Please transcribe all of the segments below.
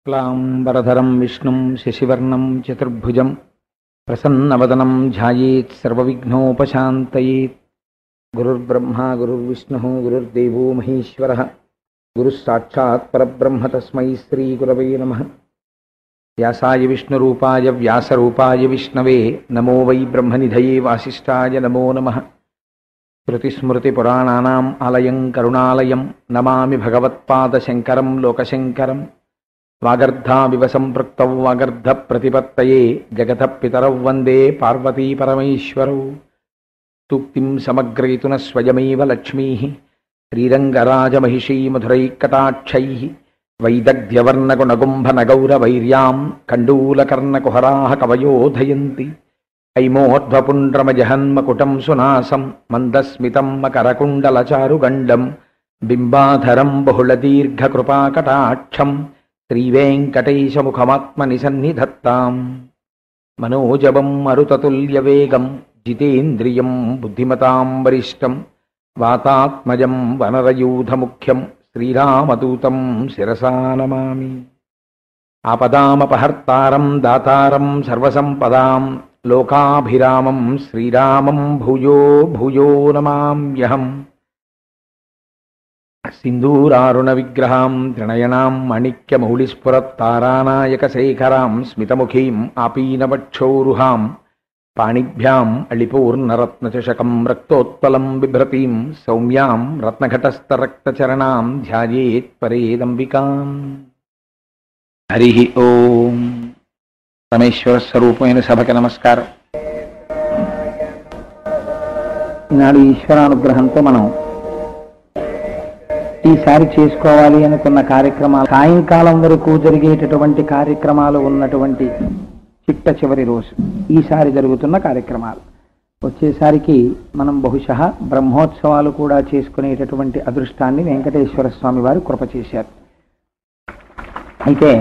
శుక్లాంబరధరం విష్ణుం శశివర్ణం చతుర్భుజం ప్రసన్నవదనం ధ్యాయేత్ సర్వవిఘ్నోపశాంతయేత్ గురుర్బ్రహ్మా గురుర్విష్ణుः గురుర్దేవో మహేశ్వరः గురుः సాక్షాత్ పరబ్రహ్మ తస్మై శ్రీగురవే నమః వ్యాసాయ విష్ణురూపాయ వ్యాసరూపాయ విష్ణవే నమో వై బ్రహ్మనిధయే వాసిష్ఠాయ నమో నమః శృతిస్మృతిపురాణానాం ఆలయం కరుణాలయం నమామి భగవత్పాదశంకరం లోకశంకరం వాగర్ధావివ సంపృక్తౌ వాగర్ధ ప్రతిపత్తయే జగత పితరౌ వందే పార్వతీ పరమేశ్వరౌ సూక్తిం సమగ్రయతున స్వయమేవ లక్ష్మీ శ్రీరంగరాజమహిషీ మధురైకటాక్షై వైదగ్ధ్యవర్ణగుణగుంభనగౌరవైర్యాం కండూలకర్ణకుహరా కవయోధయంతి ఐమోర్ధ్వపుండ్రమజహన్మకుటం సునాసం మందస్మితం మకరకుండలచారుగండం బింబాధరం బహుళదీర్ఘకృపాకటాక్షం శ్రీవేంకటేశముఖమాత్మని సన్నిధత్తాం మనోజవం మరుతతుల్యవేగం జితేంద్రియం బుద్ధిమతాం వరిష్టం వాతాత్మజం వనరయూధముఖ్యం శ్రీరామదూతం శిరసా నమామి ఆపదామపహర్తారం దాతారం సర్వసంపదాం లోకాభిరామం శ్రీరామం భూయో భూయో నమామ్యహం सिन्दूरारुणविग्रहां त्रिणयनां माणिक्यमौलिस्फुरत्तारानायकशेखरां स्मितमुखीम् आपीनवक्षोरुहां पाणिभ्याम् अळिपूर्णरत्नचषकं रक्तोत्पलं बिभ्रतीं सौम्यां रत्नघटस्थरक्तचरणां ध्यायेत्परेदम्बिकाम् हरिः ఓం పరమేశ్వర స్వరూపమైన సభకి నమస్కారం ఈనాడు ఈశ్వరానుగ్రహంతో మనం ఈసారి చేసుకోవాలి అనుకున్న కార్యక్రమాలు సాయంకాలం వరకు జరిగేటటువంటి కార్యక్రమాలు ఉన్నటువంటి చిట్ట చివరి రోజు ఈసారి జరుగుతున్న కార్యక్రమాలు వచ్చేసరికి మనం బహుశా బ్రహ్మోత్సవాలు కూడా చేసుకునేటటువంటి అదృష్టాన్ని వెంకటేశ్వర స్వామి వారు కృప చేశారు అయితే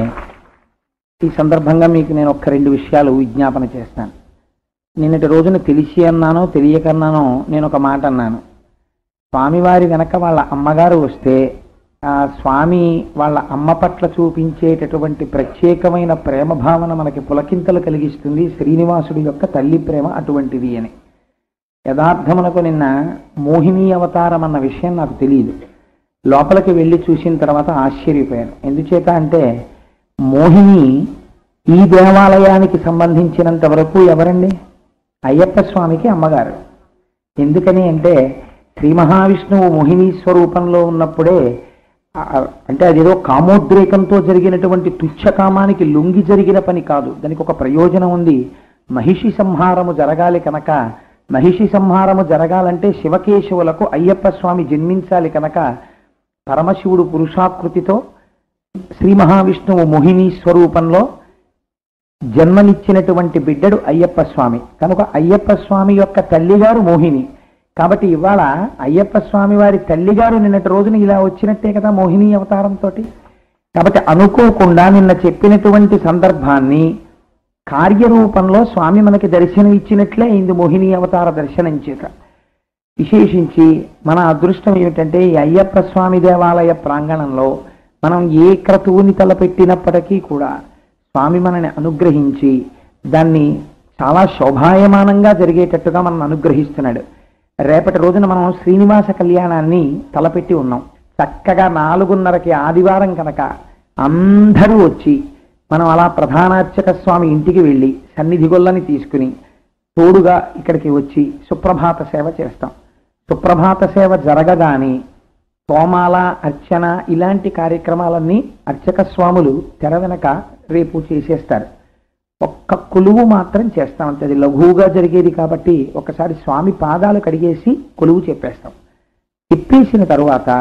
ఈ సందర్భంగా మీకు నేను ఒక్క రెండు విషయాలు విజ్ఞాపన చేస్తాను నిన్నటి రోజున తెలిసి అన్నానో తెలియకన్నానో నేను ఒక మాట అన్నాను స్వామివారి వెనక వాళ్ళ అమ్మగారు వస్తే ఆ స్వామి వాళ్ళ అమ్మ పట్ల చూపించేటటువంటి ప్రత్యేకమైన ప్రేమ భావన మనకి పులకింతలు కలిగిస్తుంది శ్రీనివాసుడి యొక్క తల్లి ప్రేమ అటువంటిది అని యథార్థమునకు నిన్న మోహిని అవతారం అన్న విషయం నాకు తెలియదు లోపలికి వెళ్ళి చూసిన తర్వాత ఆశ్చర్యపోయాను ఎందుచేత అంటే మోహిని ఈ దేవాలయానికి సంబంధించినంత వరకు ఎవరండి అయ్యప్ప స్వామికి అమ్మగారు ఎందుకని అంటే శ్రీ మహావిష్ణువు మోహిని స్వరూపంలో ఉన్నప్పుడే ఆ, అంటే అదేదో కామోద్రేకంతో జరిగినటువంటి తుచ్చ కామానికి లొంగి జరిగిన పని కాదు దానికి ఒక ప్రయోజనం ఉంది మహిషి సంహారము జరగాలి కనుక మహిషి సంహారము జరగాలంటే శివకేశవులకు అయ్యప్ప స్వామి జన్మించాలి కనుక పరమశివుడు పురుషాకృతితో శ్రీ మహావిష్ణువు మోహిని స్వరూపంలో జన్మనిచ్చినటువంటి బిడ్డడు అయ్యప్ప స్వామి కనుక అయ్యప్ప స్వామి యొక్క తల్లిగారు మోహిని కాబట్టి ఇవాళ అయ్యప్ప స్వామి వారి తల్లిగారు నిన్నటి రోజున ఇలా వచ్చినట్టే కదా మోహిని అవతారంతో కాబట్టి అనుకోకుండా నిన్న చెప్పినటువంటి సందర్భాన్ని కార్యరూపంలో స్వామి మనకి దర్శనం ఇచ్చినట్లే అయింది మోహిని అవతార దర్శనం చేత విశేషించి మన అదృష్టం ఏమిటంటే ఈ అయ్యప్ప స్వామి దేవాలయ ప్రాంగణంలో మనం ఏ క్రతువుని తలపెట్టినప్పటికీ కూడా స్వామి మనని అనుగ్రహించి దాన్ని చాలా శోభాయమానంగా జరిగేటట్టుగా మనం అనుగ్రహిస్తున్నాడు రేపటి రోజున మనం శ్రీనివాస కళ్యాణాన్ని తలపెట్టి ఉన్నాం చక్కగా నాలుగున్నరకి ఆదివారం కనుక అందరూ వచ్చి మనం అలా ప్రధానార్చక స్వామి ఇంటికి వెళ్ళి సన్నిధి గొల్లని తీసుకుని తోడుగా ఇక్కడికి వచ్చి సుప్రభాత సేవ చేస్తాం సుప్రభాత సేవ జరగగానే తోమాల అర్చన ఇలాంటి కార్యక్రమాలన్నీ అర్చక స్వాములు తెర వెనక రేపు చేసేస్తారు ఒక్క కొలువు మాత్రం చేస్తామంటే అది లఘువుగా జరిగేది కాబట్టి ఒకసారి స్వామి పాదాలు కడిగేసి కొలువు చెప్పేస్తాం చెప్పేసిన తరువాత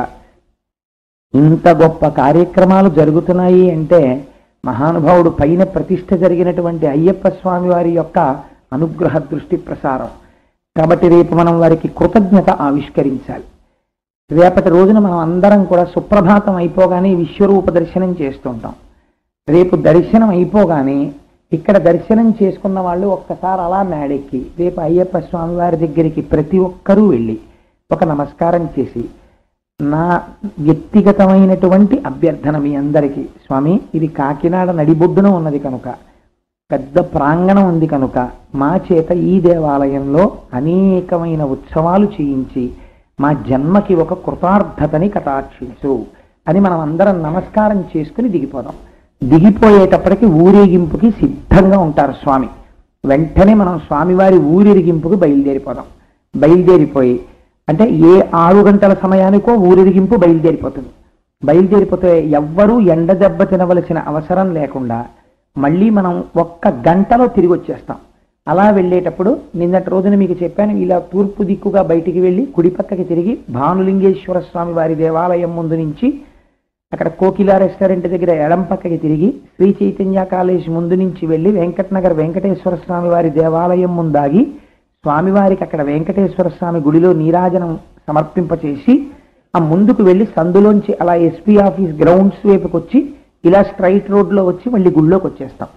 ఇంత గొప్ప కార్యక్రమాలు జరుగుతున్నాయి అంటే మహానుభావుడు పైన ప్రతిష్ఠ జరిగినటువంటి అయ్యప్ప స్వామి వారి యొక్క అనుగ్రహ దృష్టి ప్రసారం కాబట్టి రేపు మనం వారికి కృతజ్ఞత ఆవిష్కరించాలి రేపటి రోజున మనం అందరం కూడా సుప్రభాతం అయిపోగానే విశ్వరూప దర్శనం చేస్తుంటాం రేపు దర్శనం అయిపోగానే ఇక్కడ దర్శనం చేసుకున్న వాళ్ళు ఒక్కసారి అలా మేడెక్కి రేపు అయ్యప్ప స్వామి వారి దగ్గరికి ప్రతి ఒక్కరూ వెళ్ళి ఒక నమస్కారం చేసి నా వ్యక్తిగతమైనటువంటి అభ్యర్థన మీ అందరికీ స్వామి ఇది కాకినాడ నడిబొడ్డున ఉన్నది కనుక పెద్ద ప్రాంగణం ఉంది కనుక మా చేత ఈ దేవాలయంలో అనేకమైన ఉత్సవాలు చేయించి మా జన్మకి ఒక కృతార్థతని కటాక్షించు అని మనం అందరం నమస్కారం చేసుకుని దిగిపోదాం దిగిపోయేటప్పటికి ఊరేగింపుకి సిద్ధంగా ఉంటారు స్వామి వెంటనే మనం స్వామివారి ఊరేగింపుకి బయలుదేరిపోదాం బయలుదేరిపోయి అంటే ఏ ఆరు గంటల సమయానికో ఊరేగింపు బయలుదేరిపోతుంది బయలుదేరిపోతే ఎవ్వరూ ఎండ దెబ్బ తినవలసిన అవసరం లేకుండా మళ్ళీ మనం ఒక్క గంటలో తిరిగి వచ్చేస్తాం అలా వెళ్ళేటప్పుడు నిన్నటి రోజున మీకు చెప్పాను ఇలా తూర్పు దిక్కుగా బయటికి వెళ్ళి కుడి పక్కకి తిరిగి భానులింగేశ్వర స్వామి వారి దేవాలయం ముందు నుంచి అక్కడ కోకిలా రెస్టారెంట్ దగ్గర ఎడం పక్కకి తిరిగి శ్రీ చైతన్య కాలేజ్ ముందు నుంచి వెళ్ళి వెంకటనగర్ వెంకటేశ్వర స్వామి వారి దేవాలయం ముందాగి స్వామివారికి అక్కడ వెంకటేశ్వర స్వామి గుడిలో నీరాజనం సమర్పింపచేసి ఆ ముందుకు వెళ్ళి సందులోంచి అలా ఎస్పీ ఆఫీస్ గ్రౌండ్స్ వైపుకి వచ్చి ఇలా స్ట్రైట్ రోడ్లో వచ్చి మళ్ళీ గుడిలోకి వచ్చేస్తాం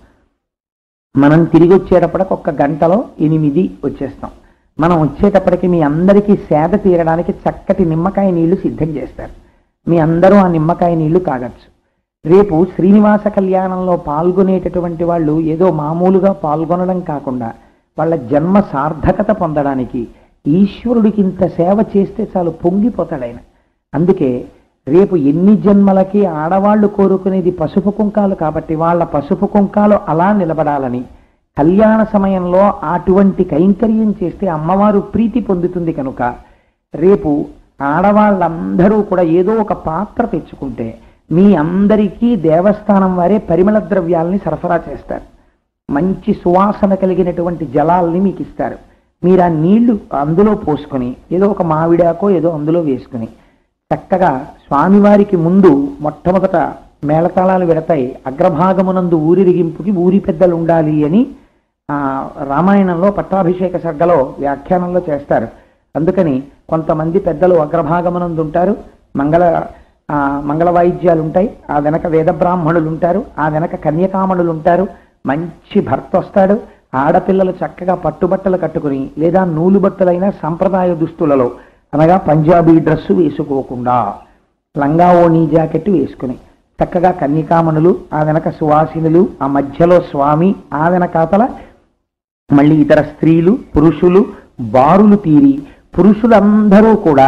మనం తిరిగి వచ్చేటప్పటికి ఒక్క గంటలో ఎనిమిది వచ్చేస్తాం మనం వచ్చేటప్పటికి మీ అందరికీ సేద తీరడానికి చక్కటి నిమ్మకాయ నీళ్లు సిద్ధం చేస్తారు మీ అందరూ ఆ నిమ్మకాయ నీళ్లు తాగొచ్చు రేపు శ్రీనివాస కళ్యాణంలో పాల్గొనేటటువంటి వాళ్ళు ఏదో మామూలుగా పాల్గొనడం కాకుండా వాళ్ళ జన్మ సార్థకత పొందడానికి ఈశ్వరుడికి ఇంత సేవ చేస్తే చాలు పొంగిపోతాడు ఆయన అందుకే రేపు ఎన్ని జన్మలకి ఆడవాళ్ళు కోరుకునేది పసుపు కుంకాలు కాబట్టి వాళ్ళ పసుపు కుంకాలు అలా నిలబడాలని కళ్యాణ సమయంలో అటువంటి కైంకర్యం చేస్తే అమ్మవారు ప్రీతి పొందుతుంది కనుక రేపు ఆడవాళ్ళందరూ కూడా ఏదో ఒక పాత్ర తెచ్చుకుంటే మీ అందరికీ దేవస్థానం వారే పరిమళ ద్రవ్యాలని సరఫరా చేస్తారు మంచి సువాసన కలిగినటువంటి జలాల్ని మీకు ఇస్తారు మీరు ఆ నీళ్లు అందులో పోసుకొని ఏదో ఒక మామిడాకో ఏదో అందులో వేసుకుని చక్కగా స్వామివారికి ముందు మొట్టమొదట మేళతాళాలు పెడతాయి అగ్రభాగమునందు ఊరిరిగింపుకి ఊరి పెద్దలు ఉండాలి అని ఆ రామాయణంలో పట్టాభిషేక సర్గలో వ్యాఖ్యానంలో చేస్తారు అందుకని కొంతమంది పెద్దలు అగ్రభాగమునందు ఉంటారు మంగళ ఆ మంగళ వాయిద్యాలు ఉంటాయి ఆ వెనక వేద బ్రాహ్మణులు ఉంటారు ఆ వెనక కన్యకామణులు ఉంటారు మంచి భర్త వస్తాడు ఆడపిల్లలు చక్కగా పట్టుబట్టలు కట్టుకుని లేదా నూలు బట్టలైన సంప్రదాయ దుస్తులలో అనగా పంజాబీ డ్రెస్సు వేసుకోకుండా లంగా ఓణీ జాకెట్ వేసుకుని చక్కగా కన్యకామణులు ఆ వెనక సువాసినులు ఆ మధ్యలో స్వామి ఆ వెనకాతల మళ్ళీ ఇతర స్త్రీలు పురుషులు బారులు తీరి పురుషులందరూ కూడా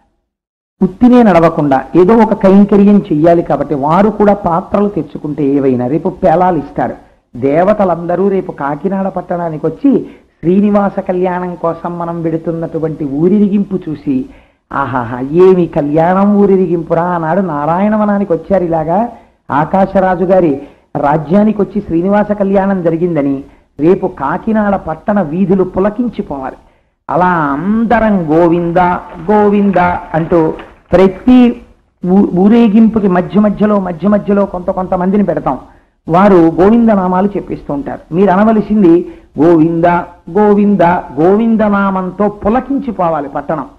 ఉత్తినే నడవకుండా ఏదో ఒక కైంకర్యం చెయ్యాలి కాబట్టి వారు కూడా పాత్రలు తెచ్చుకుంటే ఏవైనా రేపు పేలాలు ఇస్తారు దేవతలందరూ రేపు కాకినాడ పట్టణానికి వచ్చి శ్రీనివాస కళ్యాణం కోసం మనం పెడుతున్నటువంటి ఊరిరిగింపు చూసి ఆహాహా ఏమి కళ్యాణం ఊరిరిగింపురా ఆనాడు నారాయణవనానికి వచ్చారు ఇలాగా ఆకాశరాజు గారి రాజ్యానికి వచ్చి శ్రీనివాస కళ్యాణం జరిగిందని రేపు కాకినాడ పట్టణ వీధులు పులకించిపోవాలి అలా అందరం గోవింద గోవింద అంటూ ప్రతి ఊ- ఊరేగింపుకి మధ్య మధ్యలో మధ్య మధ్యలో కొంత కొంతమందిని పెడతాం వారు గోవింద నామాలు చెప్పిస్తూ ఉంటారు మీరు అనవలసింది గోవింద గోవింద గోవింద నామంతో పులకించిపోవాలి పట్టణం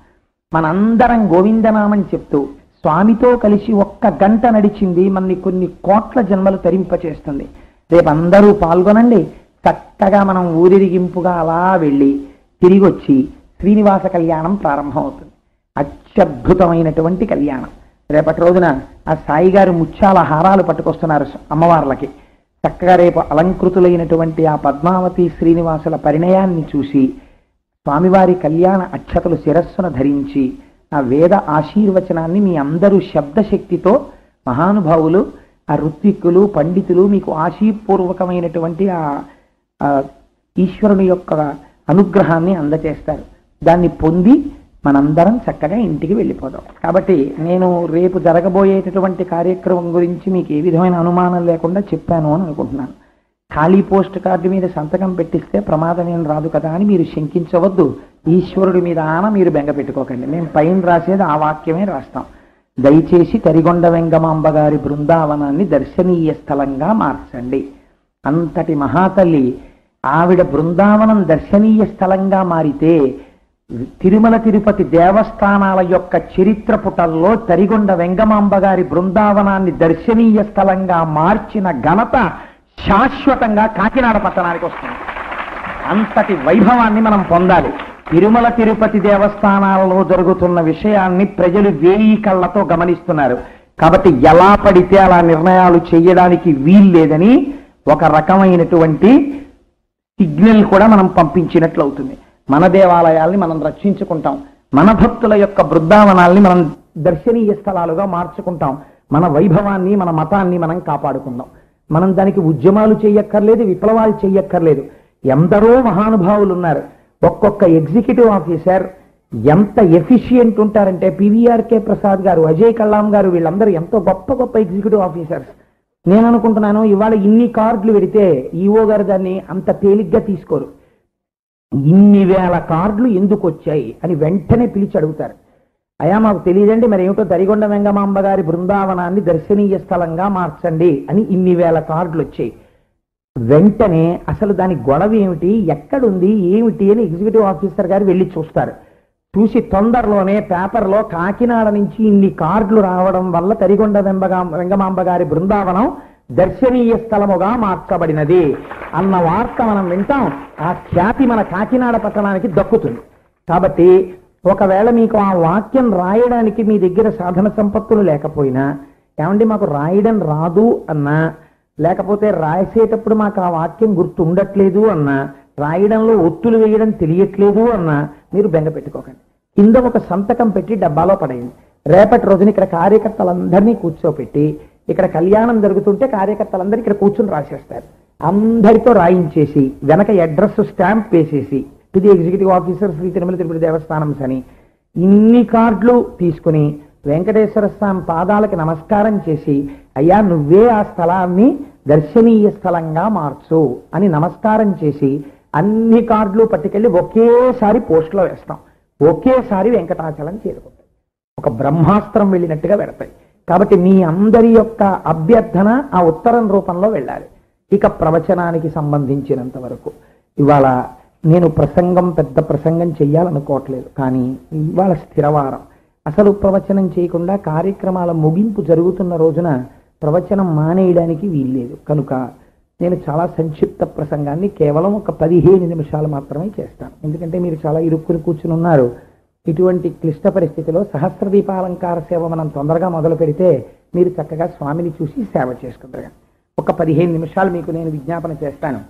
మనందరం గోవిందనామని చెప్తూ స్వామితో కలిసి ఒక్క గంట నడిచింది మనని కొన్ని కోట్ల జన్మలు తరింపచేస్తుంది రేపు అందరూ పాల్గొనండి చక్కగా మనం ఊరిరిగింపుగా అలా వెళ్ళి తిరిగి వచ్చి శ్రీనివాస కళ్యాణం ప్రారంభమవుతుంది అత్యద్భుతమైనటువంటి కళ్యాణం రేపటి రోజున ఆ సాయి గారు ముత్యాల హారాలు పట్టుకొస్తున్నారు అమ్మవార్లకి చక్కగా రేపు అలంకృతులైనటువంటి ఆ పద్మావతి శ్రీనివాసుల పరిణయాన్ని చూసి స్వామివారి కళ్యాణ అక్షతలు శిరస్సున ధరించి ఆ వేద ఆశీర్వచనాన్ని మీ అందరూ శబ్దశక్తితో మహానుభావులు ఆ ఋత్విక్కులు పండితులు మీకు ఆశీపూర్వకమైనటువంటి ఆ ఆ ఈశ్వరుని యొక్క అనుగ్రహాన్ని అందచేస్తారు దాన్ని పొంది మనందరం చక్కగా ఇంటికి వెళ్ళిపోదాం కాబట్టి నేను రేపు జరగబోయేటటువంటి కార్యక్రమం గురించి మీకు ఏ విధమైన అనుమానం లేకుండా చెప్పాను అని అనుకుంటున్నాను ఖాళీ పోస్ట్ కార్డు మీద సంతకం పెట్టిస్తే ప్రమాదం ఏం రాదు కదా అని మీరు శంకించవద్దు ఈశ్వరుడి మీద ఆన మీరు బెంగ పెట్టుకోకండి మేము పైన రాసేది ఆ వాక్యమే రాస్తాం దయచేసి తరిగొండ వెంగమాంబ గారి బృందావనాన్ని దర్శనీయ స్థలంగా మార్చండి అంతటి మహాతల్లి ఆవిడ బృందావనం దర్శనీయ స్థలంగా మారితే తిరుమల తిరుపతి దేవస్థానాల యొక్క చరిత్ర పుటల్లో తరిగొండ వెంగమాంబ గారి బృందావనాన్ని దర్శనీయ స్థలంగా మార్చిన ఘనత శాశ్వతంగా కాకినాడ పట్టణానికి వస్తుంది అంతటి వైభవాన్ని మనం పొందాలి తిరుమల తిరుపతి దేవస్థానాలలో జరుగుతున్న విషయాన్ని ప్రజలు వేయి కళ్ళతో గమనిస్తున్నారు కాబట్టి ఎలా పడితే అలా నిర్ణయాలు చేయడానికి వీల్లేదని ఒక రకమైనటువంటి సిగ్నల్ కూడా మనం పంపించినట్లు అవుతుంది మన దేవాలయాల్ని మనం రక్షించుకుంటాం మన భక్తుల యొక్క బృందావనాల్ని మనం దర్శనీయ స్థలాలుగా మార్చుకుంటాం మన వైభవాన్ని మన మతాన్ని మనం కాపాడుకుందాం మనం దానికి ఉద్యమాలు చేయక్కర్లేదు విప్లవాలు చేయక్కర్లేదు ఎందరో మహానుభావులు ఉన్నారు ఒక్కొక్క ఎగ్జిక్యూటివ్ ఆఫీసర్ ఎంత ఎఫిషియెంట్ ఉంటారంటే పివిఆర్కే ప్రసాద్ గారు అజయ్ కల్లాం గారు వీళ్ళందరూ ఎంతో గొప్ప గొప్ప ఎగ్జిక్యూటివ్ ఆఫీసర్స్ నేను అనుకుంటున్నాను ఇవాళ ఇన్ని కార్డులు పెడితే ఈఓ గారు దాన్ని అంత తేలిగ్గా తీసుకోరు ఇన్ని వేల కార్డులు ఎందుకు వచ్చాయి అని వెంటనే పిలిచి అడుగుతారు అయా మాకు తెలియదండి మరి ఏమిటో దరిగొండ వెంగమాంబ గారి బృందావనాన్ని దర్శనీయ స్థలంగా మార్చండి అని ఇన్ని వేల కార్డులు వచ్చాయి వెంటనే అసలు దాని గొడవ ఏమిటి ఎక్కడుంది ఏమిటి అని ఎగ్జిక్యూటివ్ ఆఫీసర్ గారు వెళ్ళి చూస్తారు చూసి తొందరలోనే పేపర్లో కాకినాడ నుంచి ఇన్ని కార్డులు రావడం వల్ల తరిగొండ వెంబగా వెంగమాంబ గారి బృందావనం దర్శనీయ స్థలముగా మార్చబడినది అన్న వార్త మనం వింటాం ఆ ఖ్యాతి మన కాకినాడ పట్టణానికి దక్కుతుంది కాబట్టి ఒకవేళ మీకు ఆ వాక్యం రాయడానికి మీ దగ్గర సాధన సంపత్తులు లేకపోయినా ఏమండి మాకు రాయడం రాదు అన్నా లేకపోతే రాసేటప్పుడు మాకు ఆ వాక్యం గుర్తు ఉండట్లేదు అన్నా రాయడంలో ఒత్తులు వేయడం తెలియట్లేదు అన్నా మీరు బెంగ పెట్టుకోకండి కింద ఒక సంతకం పెట్టి డబ్బాలో పడేయండి రేపటి రోజున ఇక్కడ కార్యకర్తలందరినీ కూర్చోపెట్టి ఇక్కడ కళ్యాణం జరుగుతుంటే కార్యకర్తలందరూ ఇక్కడ కూర్చుని రాసేస్తారు అందరితో రాయించేసి వెనక అడ్రస్ స్టాంప్ వేసేసి to the executive officer Shri Tirumala Tirupati Devasthanam అని ఇన్ని కార్డులు తీసుకుని వెంకటేశ్వర స్వామి పాదాలకి నమస్కారం చేసి అయ్యా నువ్వే ఆ స్థలాన్ని దర్శనీయ స్థలంగా మార్చు అని నమస్కారం చేసి అన్ని కార్డులు పట్టుకెళ్ళి ఒకేసారి పోస్టులో వేస్తాం ఒకేసారి వెంకటాచలం చేరుకుంటాయి ఒక బ్రహ్మాస్త్రం వెళ్ళినట్టుగా పెడతాయి కాబట్టి మీ అందరి యొక్క అభ్యర్థన ఆ ఉత్తరం రూపంలో వెళ్ళాలి ఇక ప్రవచనానికి సంబంధించినంత వరకు ఇవాళ నేను ప్రసంగం పెద్ద ప్రసంగం చెయ్యాలనుకోవట్లేదు కానీ ఇవాళ స్థిరవారం అసలు ప్రవచనం చేయకుండా కార్యక్రమాల ముగింపు జరుగుతున్న రోజున ప్రవచనం మానేయడానికి వీల్లేదు కనుక నేను చాలా సంక్షిప్త ప్రసంగాన్ని కేవలం ఒక పదిహేను నిమిషాలు మాత్రమే చేస్తాను ఎందుకంటే మీరు చాలా ఇరుక్కుని కూర్చుని ఉన్నారు ఇటువంటి క్లిష్ట పరిస్థితిలో సహస్ర దీపాలంకార సేవ మనం తొందరగా మొదలు పెడితే మీరు చక్కగా స్వామిని చూసి సేవ చేసుకుంటారు ఒక పదిహేను నిమిషాలు మీకు నేను విజ్ఞాపన చేస్తాను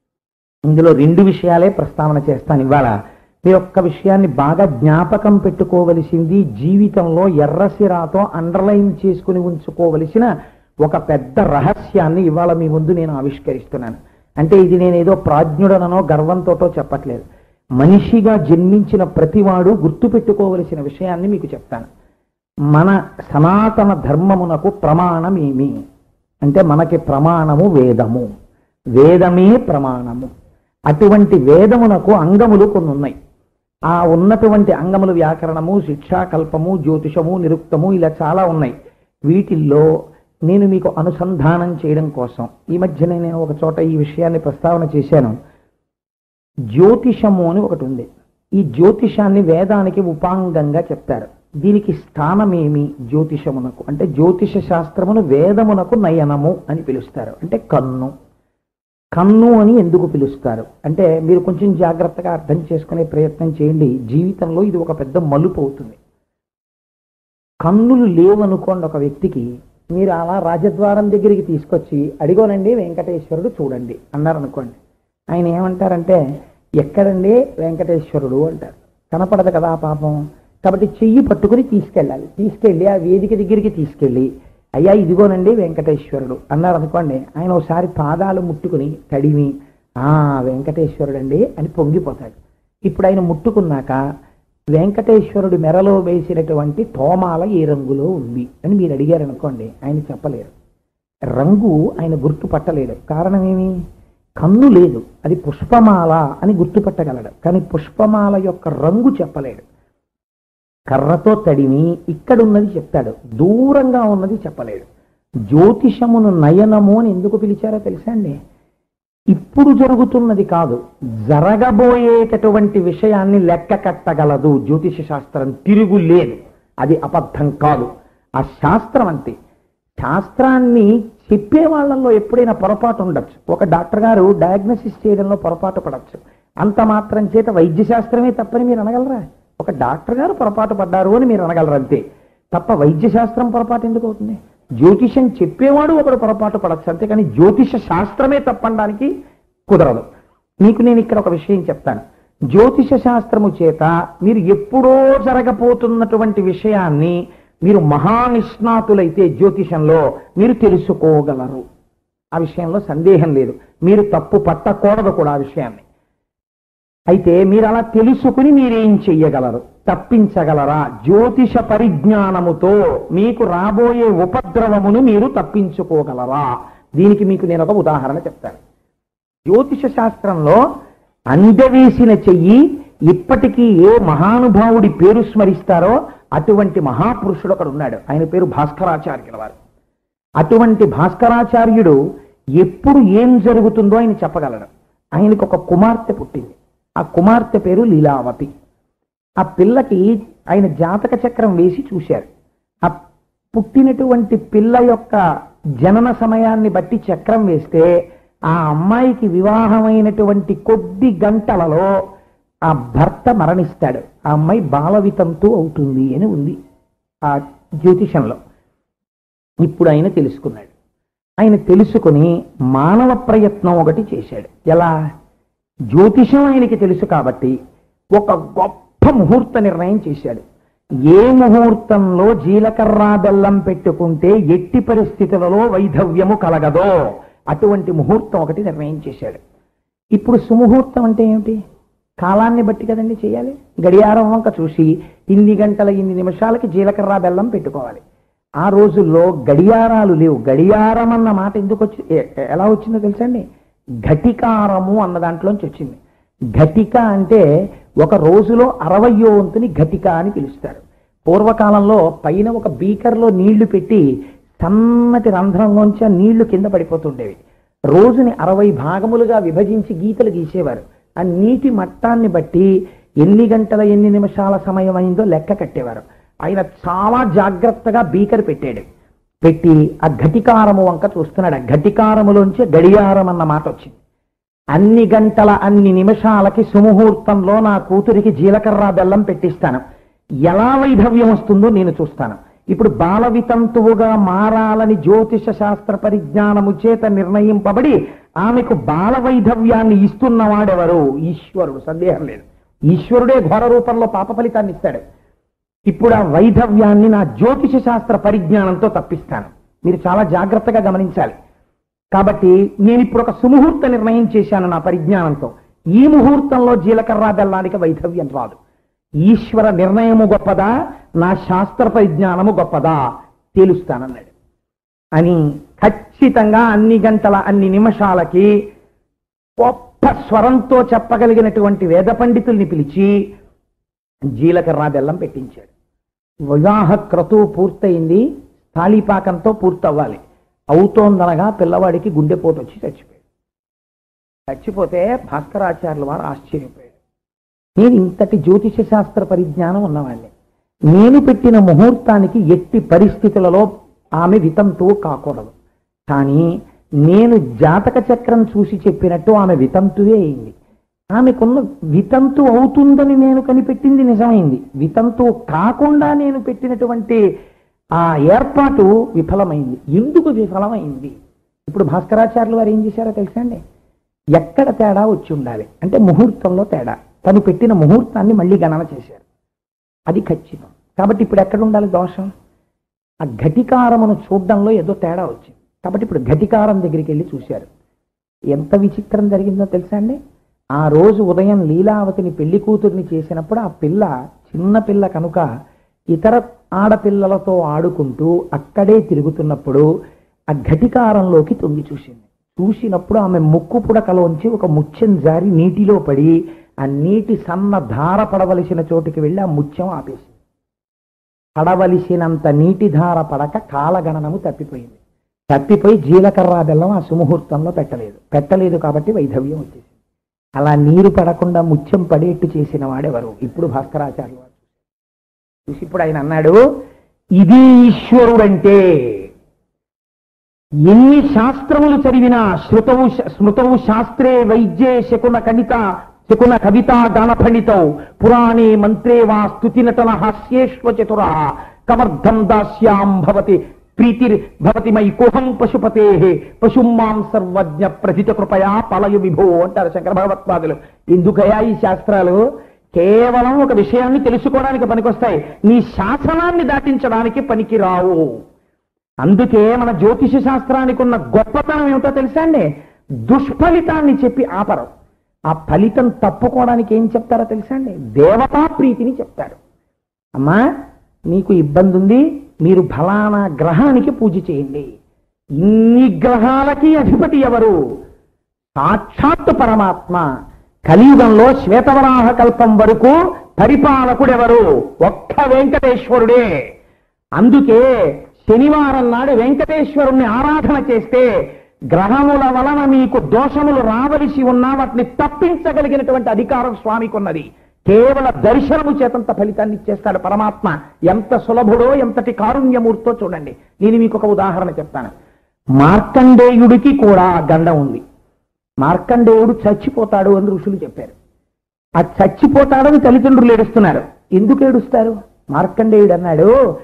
ఇందులో రెండు విషయాలే ప్రస్తావన చేస్తాను ఇవాళ మీ ఒక్క విషయాన్ని బాగా జ్ఞాపకం పెట్టుకోవలసింది జీవితంలో ఎర్రసిరాతో అండర్లైన్ చేసుకుని ఉంచుకోవలసిన ఒక పెద్ద రహస్యాన్ని ఇవాళ మీ ముందు నేను ఆవిష్కరిస్తున్నాను అంటే ఇది నేను ఏదో ప్రాజ్ఞుడనో గర్వంతోటో చెప్పట్లేదు మనిషిగా జన్మించిన ప్రతివాడు గుర్తుపెట్టుకోవలసిన విషయాన్ని మీకు చెప్తాను మన సనాతన ధర్మమునకు ప్రమాణమేమి అంటే మనకి ప్రమాణము వేదము వేదమే ప్రమాణము అటువంటి వేదమునకు అంగములు కొన్ని ఉన్నాయి ఆ ఉన్నటువంటి అంగములు వ్యాకరణము శిక్షాకల్పము జ్యోతిషము నిరుక్తము ఇలా చాలా ఉన్నాయి వీటిల్లో నేను మీకు అనుసంధానం చేయడం కోసం ఈ మధ్యనే నేను ఒక చోట ఈ విషయాన్ని ప్రస్తావన చేశాను జ్యోతిషము అని ఒకటి ఉంది ఈ జ్యోతిషాన్ని వేదానికి ఉపాంగంగా చెప్తారు దీనికి స్థానమేమి జ్యోతిషమునకు అంటే జ్యోతిష శాస్త్రమును వేదమునకు నయనము అని పిలుస్తారు అంటే కన్ను కన్ను అని ఎందుకు పిలుస్తారు అంటే మీరు కొంచెం జాగ్రత్తగా అర్థం చేసుకునే ప్రయత్నం చేయండి జీవితంలో ఇది ఒక పెద్ద మలుపు అవుతుంది కన్నులు లేవనుకోండి ఒక వ్యక్తికి మీరు అలా రాజద్వారం దగ్గరికి తీసుకొచ్చి అడిగోనండి వెంకటేశ్వరుడు చూడండి అన్నారు అనుకోండి ఆయన ఏమంటారంటే ఎక్కడండి వెంకటేశ్వరుడు అంటారు కనపడదు కదా ఆ పాపం కాబట్టి చెయ్యి పట్టుకుని తీసుకెళ్ళాలి తీసుకెళ్ళి ఆ వేదిక దగ్గరికి తీసుకెళ్ళి అయ్యా ఇదిగోనండి వెంకటేశ్వరుడు అన్నారు అనుకోండి ఆయన ఒకసారి పాదాలు ముట్టుకుని తడిమి ఆ వెంకటేశ్వరుడండి అని పొంగిపోతాడు ఇప్పుడు ఆయన ముట్టుకున్నాక వెంకటేశ్వరుడి మెరలో వేసినటువంటి తోమాల ఏ రంగులో ఉంది అని మీరు అడిగారు అనుకోండి ఆయన చెప్పలేరు రంగు ఆయన గుర్తుపట్టలేడు కారణం ఏమి కన్ను లేదు అది పుష్పమాల అని గుర్తుపట్టగలడు కానీ పుష్పమాల యొక్క రంగు చెప్పలేడు కర్రతో తడిమి ఇక్కడున్నది చెప్తాడు దూరంగా ఉన్నది చెప్పలేడు జ్యోతిషమును నయనము అని ఎందుకు పిలిచారో తెలుసా అండి ఇప్పుడు జరుగుతున్నది కాదు జరగబోయేటటువంటి విషయాన్ని లెక్క కట్టగలదు జ్యోతిష శాస్త్రం తిరుగు లేదు అది అబద్ధం కాదు ఆ శాస్త్రం అంతే శాస్త్రాన్ని చెప్పే వాళ్ళల్లో ఎప్పుడైనా పొరపాటు ఉండొచ్చు ఒక డాక్టర్ గారు డయాగ్నోసిస్ చేయడంలో పొరపాటు పడచ్చు అంత మాత్రం చేత వైద్య శాస్త్రమే తప్పని మీరు అనగలరా ఒక డాక్టర్ గారు పొరపాటు పడ్డారు అని మీరు అనగలరు అంతే తప్ప వైద్య శాస్త్రం పొరపాటు ఎందుకు అవుతుంది జ్యోతిషం చెప్పేవాడు ఒకడు పొరపాటు పడచ్చు అంతేకాని జ్యోతిష శాస్త్రమే తప్పనడానికి కుదరదు మీకు నేను ఇక్కడ ఒక విషయం చెప్తాను జ్యోతిష శాస్త్రము చేత మీరు ఎప్పుడో జరగబోతున్నటువంటి విషయాన్ని మీరు మహానిష్ణాతులైతే జ్యోతిషంలో మీరు తెలుసుకోగలరు ఆ విషయంలో సందేహం లేదు మీరు తప్పు పట్టకూడదు కూడా ఆ విషయాన్ని అయితే మీరు అలా తెలుసుకుని మీరేం చెయ్యగలరు తప్పించగలరా జ్యోతిష పరిజ్ఞానముతో మీకు రాబోయే ఉపద్రవమును మీరు తప్పించుకోగలరా దీనికి మీకు నేను ఒక ఉదాహరణ చెప్తాను జ్యోతిష శాస్త్రంలో అందవేసిన చెయ్యి ఇప్పటికీ ఏ మహానుభావుడి పేరు స్మరిస్తారో అటువంటి మహాపురుషుడు ఒకడు ఉన్నాడు ఆయన పేరు భాస్కరాచార్యుల వారు అటువంటి భాస్కరాచార్యుడు ఎప్పుడు ఏం జరుగుతుందో ఆయన చెప్పగలడు ఆయనకు ఒక కుమార్తె పుట్టింది ఆ కుమార్తె పేరు లీలావతి ఆ పిల్లకి ఆయన జాతక చక్రం వేసి చూశారు ఆ పుట్టినటువంటి పిల్ల యొక్క జనన సమయాన్ని బట్టి చక్రం వేస్తే ఆ అమ్మాయికి వివాహమైనటువంటి కొద్ది గంటలలో ఆ భర్త మరణిస్తాడు ఆ అమ్మాయి బాలవితంతు అవుతుంది అని ఉంది ఆ జ్యోతిషంలో ఇప్పుడు ఆయన తెలుసుకున్నాడు ఆయన తెలుసుకుని మానవ ప్రయత్నం ఒకటి చేశాడు ఎలా జ్యోతిషం ఆయనకి తెలుసు కాబట్టి ఒక గొప్ప ముహూర్త నిర్ణయం చేశాడు ఏ ముహూర్తంలో జీలకర్ర బెల్లం పెట్టుకుంటే ఎట్టి పరిస్థితులలో వైధవ్యము కలగదో అటువంటి ముహూర్తం ఒకటి నిర్ణయం చేశాడు ఇప్పుడు సుముహూర్తం అంటే ఏమిటి కాలాన్ని బట్టి కదండి చేయాలి గడియారం వంక చూసి ఇన్ని గంటల ఇన్ని నిమిషాలకి జీలకర్ర బెల్లం పెట్టుకోవాలి ఆ రోజుల్లో గడియారాలు లేవు గడియారం అన్న మాట ఎందుకు వచ్చి ఎ- ఎలా వచ్చిందో తెలుసండి ఘటికారము అన్న దాంట్లోంచి వచ్చింది ఘటిక అంటే ఒక రోజులో అరవయో వంతుని ఘటిక అని పిలుస్తారు పూర్వకాలంలో పైన ఒక బీకర్లో నీళ్లు పెట్టి సన్నటి రంధ్రంలోంచి ఆ నీళ్లు కింద పడిపోతుండేవి రోజుని అరవై భాగములుగా విభజించి గీతలు గీసేవారు ఆ నీటి మట్టాన్ని బట్టి ఎన్ని గంటల ఎన్ని నిమిషాల సమయం అయిందో లెక్క కట్టేవారు ఆయన చాలా జాగ్రత్తగా బీకర్ పెట్టాడు పెట్టి ఆ ఘటికారము వంక చూస్తున్నాడు ఆ ఘటికారములోంచి గడియారం అన్న మాట వచ్చింది అన్ని గంటల అన్ని నిమిషాలకి సుముహూర్తంలో నా కూతురికి జీలకర్ర బెల్లం పెట్టిస్తాను ఎలా వైధవ్యం వస్తుందో నేను చూస్తాను ఇప్పుడు బాల వితంతువుగా మారాలని జ్యోతిష శాస్త్ర పరిజ్ఞానము చేత నిర్ణయింపబడి ఆమెకు బాల వైధవ్యాన్ని ఇస్తున్నవాడెవరు ఈశ్వరుడు సందేహం లేదు ఈశ్వరుడే ఘోర రూపంలో పాప ఫలితాన్ని ఇస్తాడు ఇప్పుడు ఆ వైధవ్యాన్ని నా జ్యోతిష శాస్త్ర పరిజ్ఞానంతో తప్పిస్తాను మీరు చాలా జాగ్రత్తగా గమనించాలి కాబట్టి నేను ఇప్పుడు ఒక సుముహూర్త నిర్ణయం చేశాను నా పరిజ్ఞానంతో ఈ ముహూర్తంలో జీలకర్ర బెల్లానికి వైధవ్యం రాదు ఈశ్వర నిర్ణయము గొప్పదా నా శాస్త్ర పరిజ్ఞానము గొప్పదా తేలుస్తానన్నాడు అని ఖచ్చితంగా అన్ని గంటల అన్ని నిమిషాలకి గొప్ప స్వరంతో చెప్పగలిగినటువంటి వేద పండితుల్ని పిలిచి జీలకర్ర బెల్లం పెట్టించాడు వివాహ క్రతువు పూర్తయింది తాళీపాకంతో పూర్తవ్వాలి అవుతోందనగా పిల్లవాడికి గుండెపోటు వచ్చి చచ్చిపోయాడు చచ్చిపోతే భాస్కరాచార్యుల వారు ఆశ్చర్యపోయాడు నేను ఇంతటి జ్యోతిష శాస్త్ర పరిజ్ఞానం ఉన్నవాడిని నేను పెట్టిన ముహూర్తానికి ఎట్టి పరిస్థితులలో ఆమె వితంతువు కాకూడదు కానీ నేను జాతక చక్రం చూసి చెప్పినట్టు ఆమె వితంతువే అయింది ఆమెకున్న వితంతు అవుతుందని నేను కనిపెట్టింది నిజమైంది వితంతు కాకుండా నేను పెట్టినటువంటి ఆ ఏర్పాటు విఫలమైంది ఎందుకు విఫలమైంది ఇప్పుడు భాస్కరాచార్యులు వారు ఏం చేశారో తెలుసా అండి ఎక్కడ తేడా వచ్చి ఉండాలి అంటే ముహూర్తంలో తేడా తను పెట్టిన ముహూర్తాన్ని మళ్ళీ గణన చేశారు అది ఖచ్చితం కాబట్టి ఇప్పుడు ఎక్కడ ఉండాలి దోషం ఆ ఘటికారమును చూడడంలో ఏదో తేడా వచ్చింది కాబట్టి ఇప్పుడు ఘటికారం దగ్గరికి వెళ్ళి చూశారు ఎంత విచిత్రం జరిగిందో తెలుసా అండి ఆ రోజు ఉదయం లీలావతిని పెళ్లి కూతుర్ని చేసినప్పుడు ఆ పిల్ల చిన్న పిల్ల కనుక ఇతర ఆడపిల్లలతో ఆడుకుంటూ అక్కడే తిరుగుతున్నప్పుడు ఆ ఘటికారంలోకి తొంగి చూసింది చూసినప్పుడు ఆమె ముక్కు పుడకలోంచి ఒక ముత్యం జారి నీటిలో పడి ఆ నీటి సన్న ధార పడవలసిన చోటుకి వెళ్ళి ఆ ముత్యం ఆపేసింది పడవలసినంత నీటి ధార పడక కాలగణనము తప్పిపోయింది తప్పిపోయి జీలకర్ర బెల్లం ఆ సుముహూర్తంలో పెట్టలేదు పెట్టలేదు కాబట్టి వైధవ్యం వచ్చేసింది అలా నీరు పడకుండా ముత్యం పడేట్టు చేసిన వాడెవరు ఇప్పుడు భాస్కరాచార్య వారు చూసి ఇప్పుడు ఆయన అన్నాడు ఇది ఈశ్వరుడంటే ఎన్ని శాస్త్రములు చదివినా శృతవు శ- స్మృతవు శాస్త్రే వైద్యే శకున కణిత శకున కవితా గణఫణితౌ పురాణే మంత్రే వా స్తుతి నటన హాస్యేష్వ చతుర కమర్థం దాస్యాం భవతి ప్రీతిర్ భవతి మై కుహం పశుపతే పశుమాం సర్వజ్ఞ ప్రథిత కృపయా పలయు విభో అంటారు శంకర భగవత్పాదులు ఎందుకయా ఈ శాస్త్రాలు కేవలం ఒక విషయాన్ని తెలుసుకోవడానికి పనికొస్తాయి నీ శాసనాన్ని దాటించడానికి పనికిరావు అందుకే మన జ్యోతిష శాస్త్రానికి ఉన్న గొప్పతనం ఏమిటో తెలుసా అండి దుష్ఫలితాన్ని చెప్పి ఆపరం ఆ ఫలితం తప్పుకోవడానికి ఏం చెప్తారో తెలుసా అండి దేవతా ప్రీతిని చెప్తారు అమ్మా నీకు ఇబ్బంది ఉంది మీరు ఫలానా గ్రహానికి పూజ చేయండి ఇన్ని గ్రహాలకి అధిపతి ఎవరు సాక్షాత్తు పరమాత్మ కలియుగంలో శ్వేతవరాహ కల్పం వరకు పరిపాలకుడెవరు ఒక్క వెంకటేశ్వరుడే అందుకే శనివారం నాడు వెంకటేశ్వరుణ్ణి ఆరాధన చేస్తే గ్రహముల వలన మీకు దోషములు రావలసి ఉన్నా వాటిని తప్పించగలిగినటువంటి అధికారం స్వామికి ఉన్నది కేవల దర్శనము చేతంత ఫలితాన్ని ఇచ్చేస్తాడు పరమాత్మ ఎంత సులభుడో ఎంతటి కారుణ్యమూర్తో చూడండి నేను మీకు ఒక ఉదాహరణ చెప్తాను మార్కండేయుడికి కూడా గండం ఉంది మార్కండేయుడు చచ్చిపోతాడు అని ఋషులు చెప్పారు ఆ చచ్చిపోతాడని తల్లిదండ్రులు ఏడుస్తున్నారు ఎందుకు ఏడుస్తారు మార్కండేయుడు అన్నాడు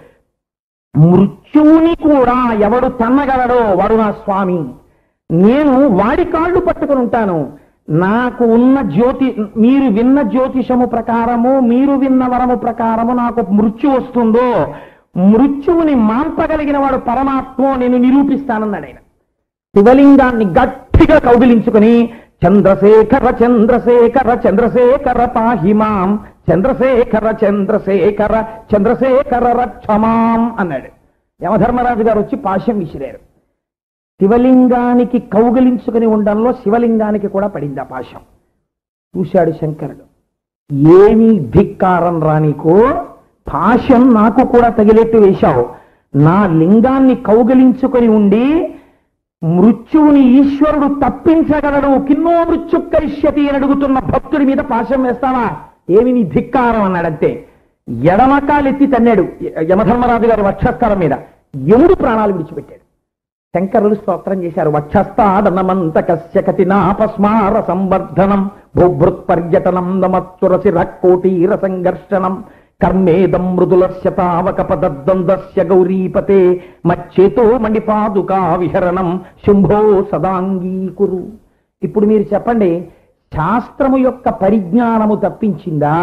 మృత్యువుని కూడా ఎవడు తన్నగలడో వాడు నా స్వామి నేను వాడి కాళ్ళు పట్టుకుని ఉంటాను నాకు ఉన్న జ్యోతి మీరు విన్న జ్యోతిషము ప్రకారము మీరు విన్న వరము ప్రకారము నాకు మృత్యు వస్తుందో మృత్యువుని మాంపగలిగిన వాడు పరమాత్మ నేను నిరూపిస్తానన్నాడు ఆయన శివలింగాన్ని గట్టిగా కౌగిలించుకుని చంద్రశేఖర చంద్రశేఖర చంద్రశేఖర పాహిమాం చంద్రశేఖర చంద్రశేఖర చంద్రశేఖర రక్షమాం అన్నాడు యమధర్మరాజు గారు వచ్చి పాశం విసిరారు శివలింగానికి కౌగిలించుకుని ఉండడంలో శివలింగానికి కూడా పడింది ఆ పాశం చూశాడు శంకరుడు ఏమీ ధిక్కారం రా నీకు పాశం నాకు కూడా తగిలేట్టు వేశావు నా లింగాన్ని కౌగిలించుకొని ఉండి మృత్యువుని ఈశ్వరుడు తప్పించగలడు కిన్నో మృత్యు కరిష్యతి అని అడుగుతున్న భక్తుడి మీద పాశం వేస్తావా ఏమి నీ ధిక్కారం అన్నాడంతే ఎడమకాలెత్తి తన్నాడు యమధర్మరాజు గారి వక్షస్థలం మీద యముడు ప్రాణాలు విడిచిపెట్టాడు శంకరులు స్తోత్రం చేశారు వక్షస్థాదనమంత కస్య కతినాపస్మార సంవర్ధనం భూభృత్ పర్యటనం నమత్సురసిర కోటీర సంఘర్షణం కర్మేదం మృదులస్య తావక పదద్వందస్య గౌరీపతే మచ్చేతో మణిపాదుకా విహరణం శుంభో సదాంగీకురు ఇప్పుడు మీరు చెప్పండి శాస్త్రము యొక్క పరిజ్ఞానము తప్పించిందా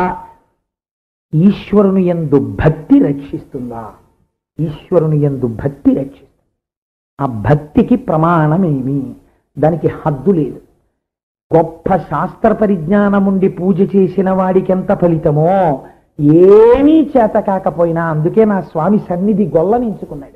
ఈశ్వరుని యందు భక్తి రక్షిస్తుందా ఈశ్వరుని యందు భక్తి రక్షిస్తుంది ఆ భక్తికి ప్రమాణమేమి దానికి హద్దు లేదు గొప్ప శాస్త్ర పరిజ్ఞానం ఉండి పూజ చేసిన వాడికి ఎంత ఫలితమో ఏమీ చేత కాకపోయినా అందుకే నా స్వామి సన్నిధి గొల్లనించుకున్నాడు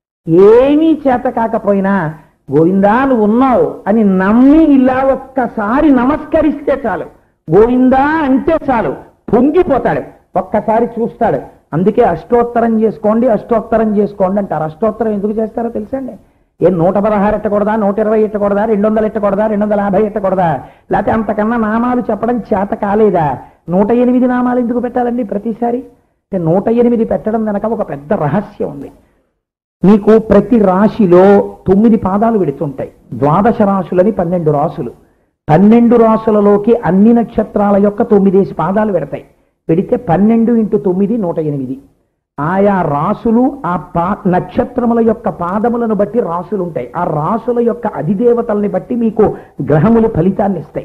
ఏమీ చేత కాకపోయినా గోవిందా నువ్వు ఉన్నావు అని నమ్మి ఇలా ఒక్కసారి నమస్కరిస్తే చాలు గోవిందా అంటే చాలు పొంగిపోతాడు ఒక్కసారి చూస్తాడు అందుకే అష్టోత్తరం చేసుకోండి అష్టోత్తరం చేసుకోండి అంటారు అష్టోత్తరం ఎందుకు చేస్తారో తెలుసండి ఏ నూట పదహారు ఎట్టకూడదా నూట ఇరవై ఎట్టకూడదా రెండు వందలు ఎట్టకూడదా రెండు వందల యాభై ఎట్టకూడదా లేకపోతే అంతకన్నా నామాలు చెప్పడం చేత కాలేదా నూట ఎనిమిది నామాలు ఎందుకు పెట్టాలండి ప్రతిసారి అంటే నూట ఎనిమిది పెట్టడం వెనక ఒక పెద్ద రహస్యం ఉంది మీకు ప్రతి రాశిలో తొమ్మిది పాదాలు విడుతుంటాయి ద్వాదశ రాశులని పన్నెండు రాసులు పన్నెండు రాసులలోకి అన్ని నక్షత్రాల యొక్క తొమ్మిదేసి పాదాలు పెడతాయి పెడితే పన్నెండు ఇంటూ తొమ్మిది నూట ఎనిమిది ఆయా రాసులు ఆ పా నక్షత్రముల యొక్క పాదములను బట్టి రాసులు ఉంటాయి ఆ రాసుల యొక్క అధిదేవతల్ని బట్టి మీకు గ్రహములు ఫలితాన్ని ఇస్తాయి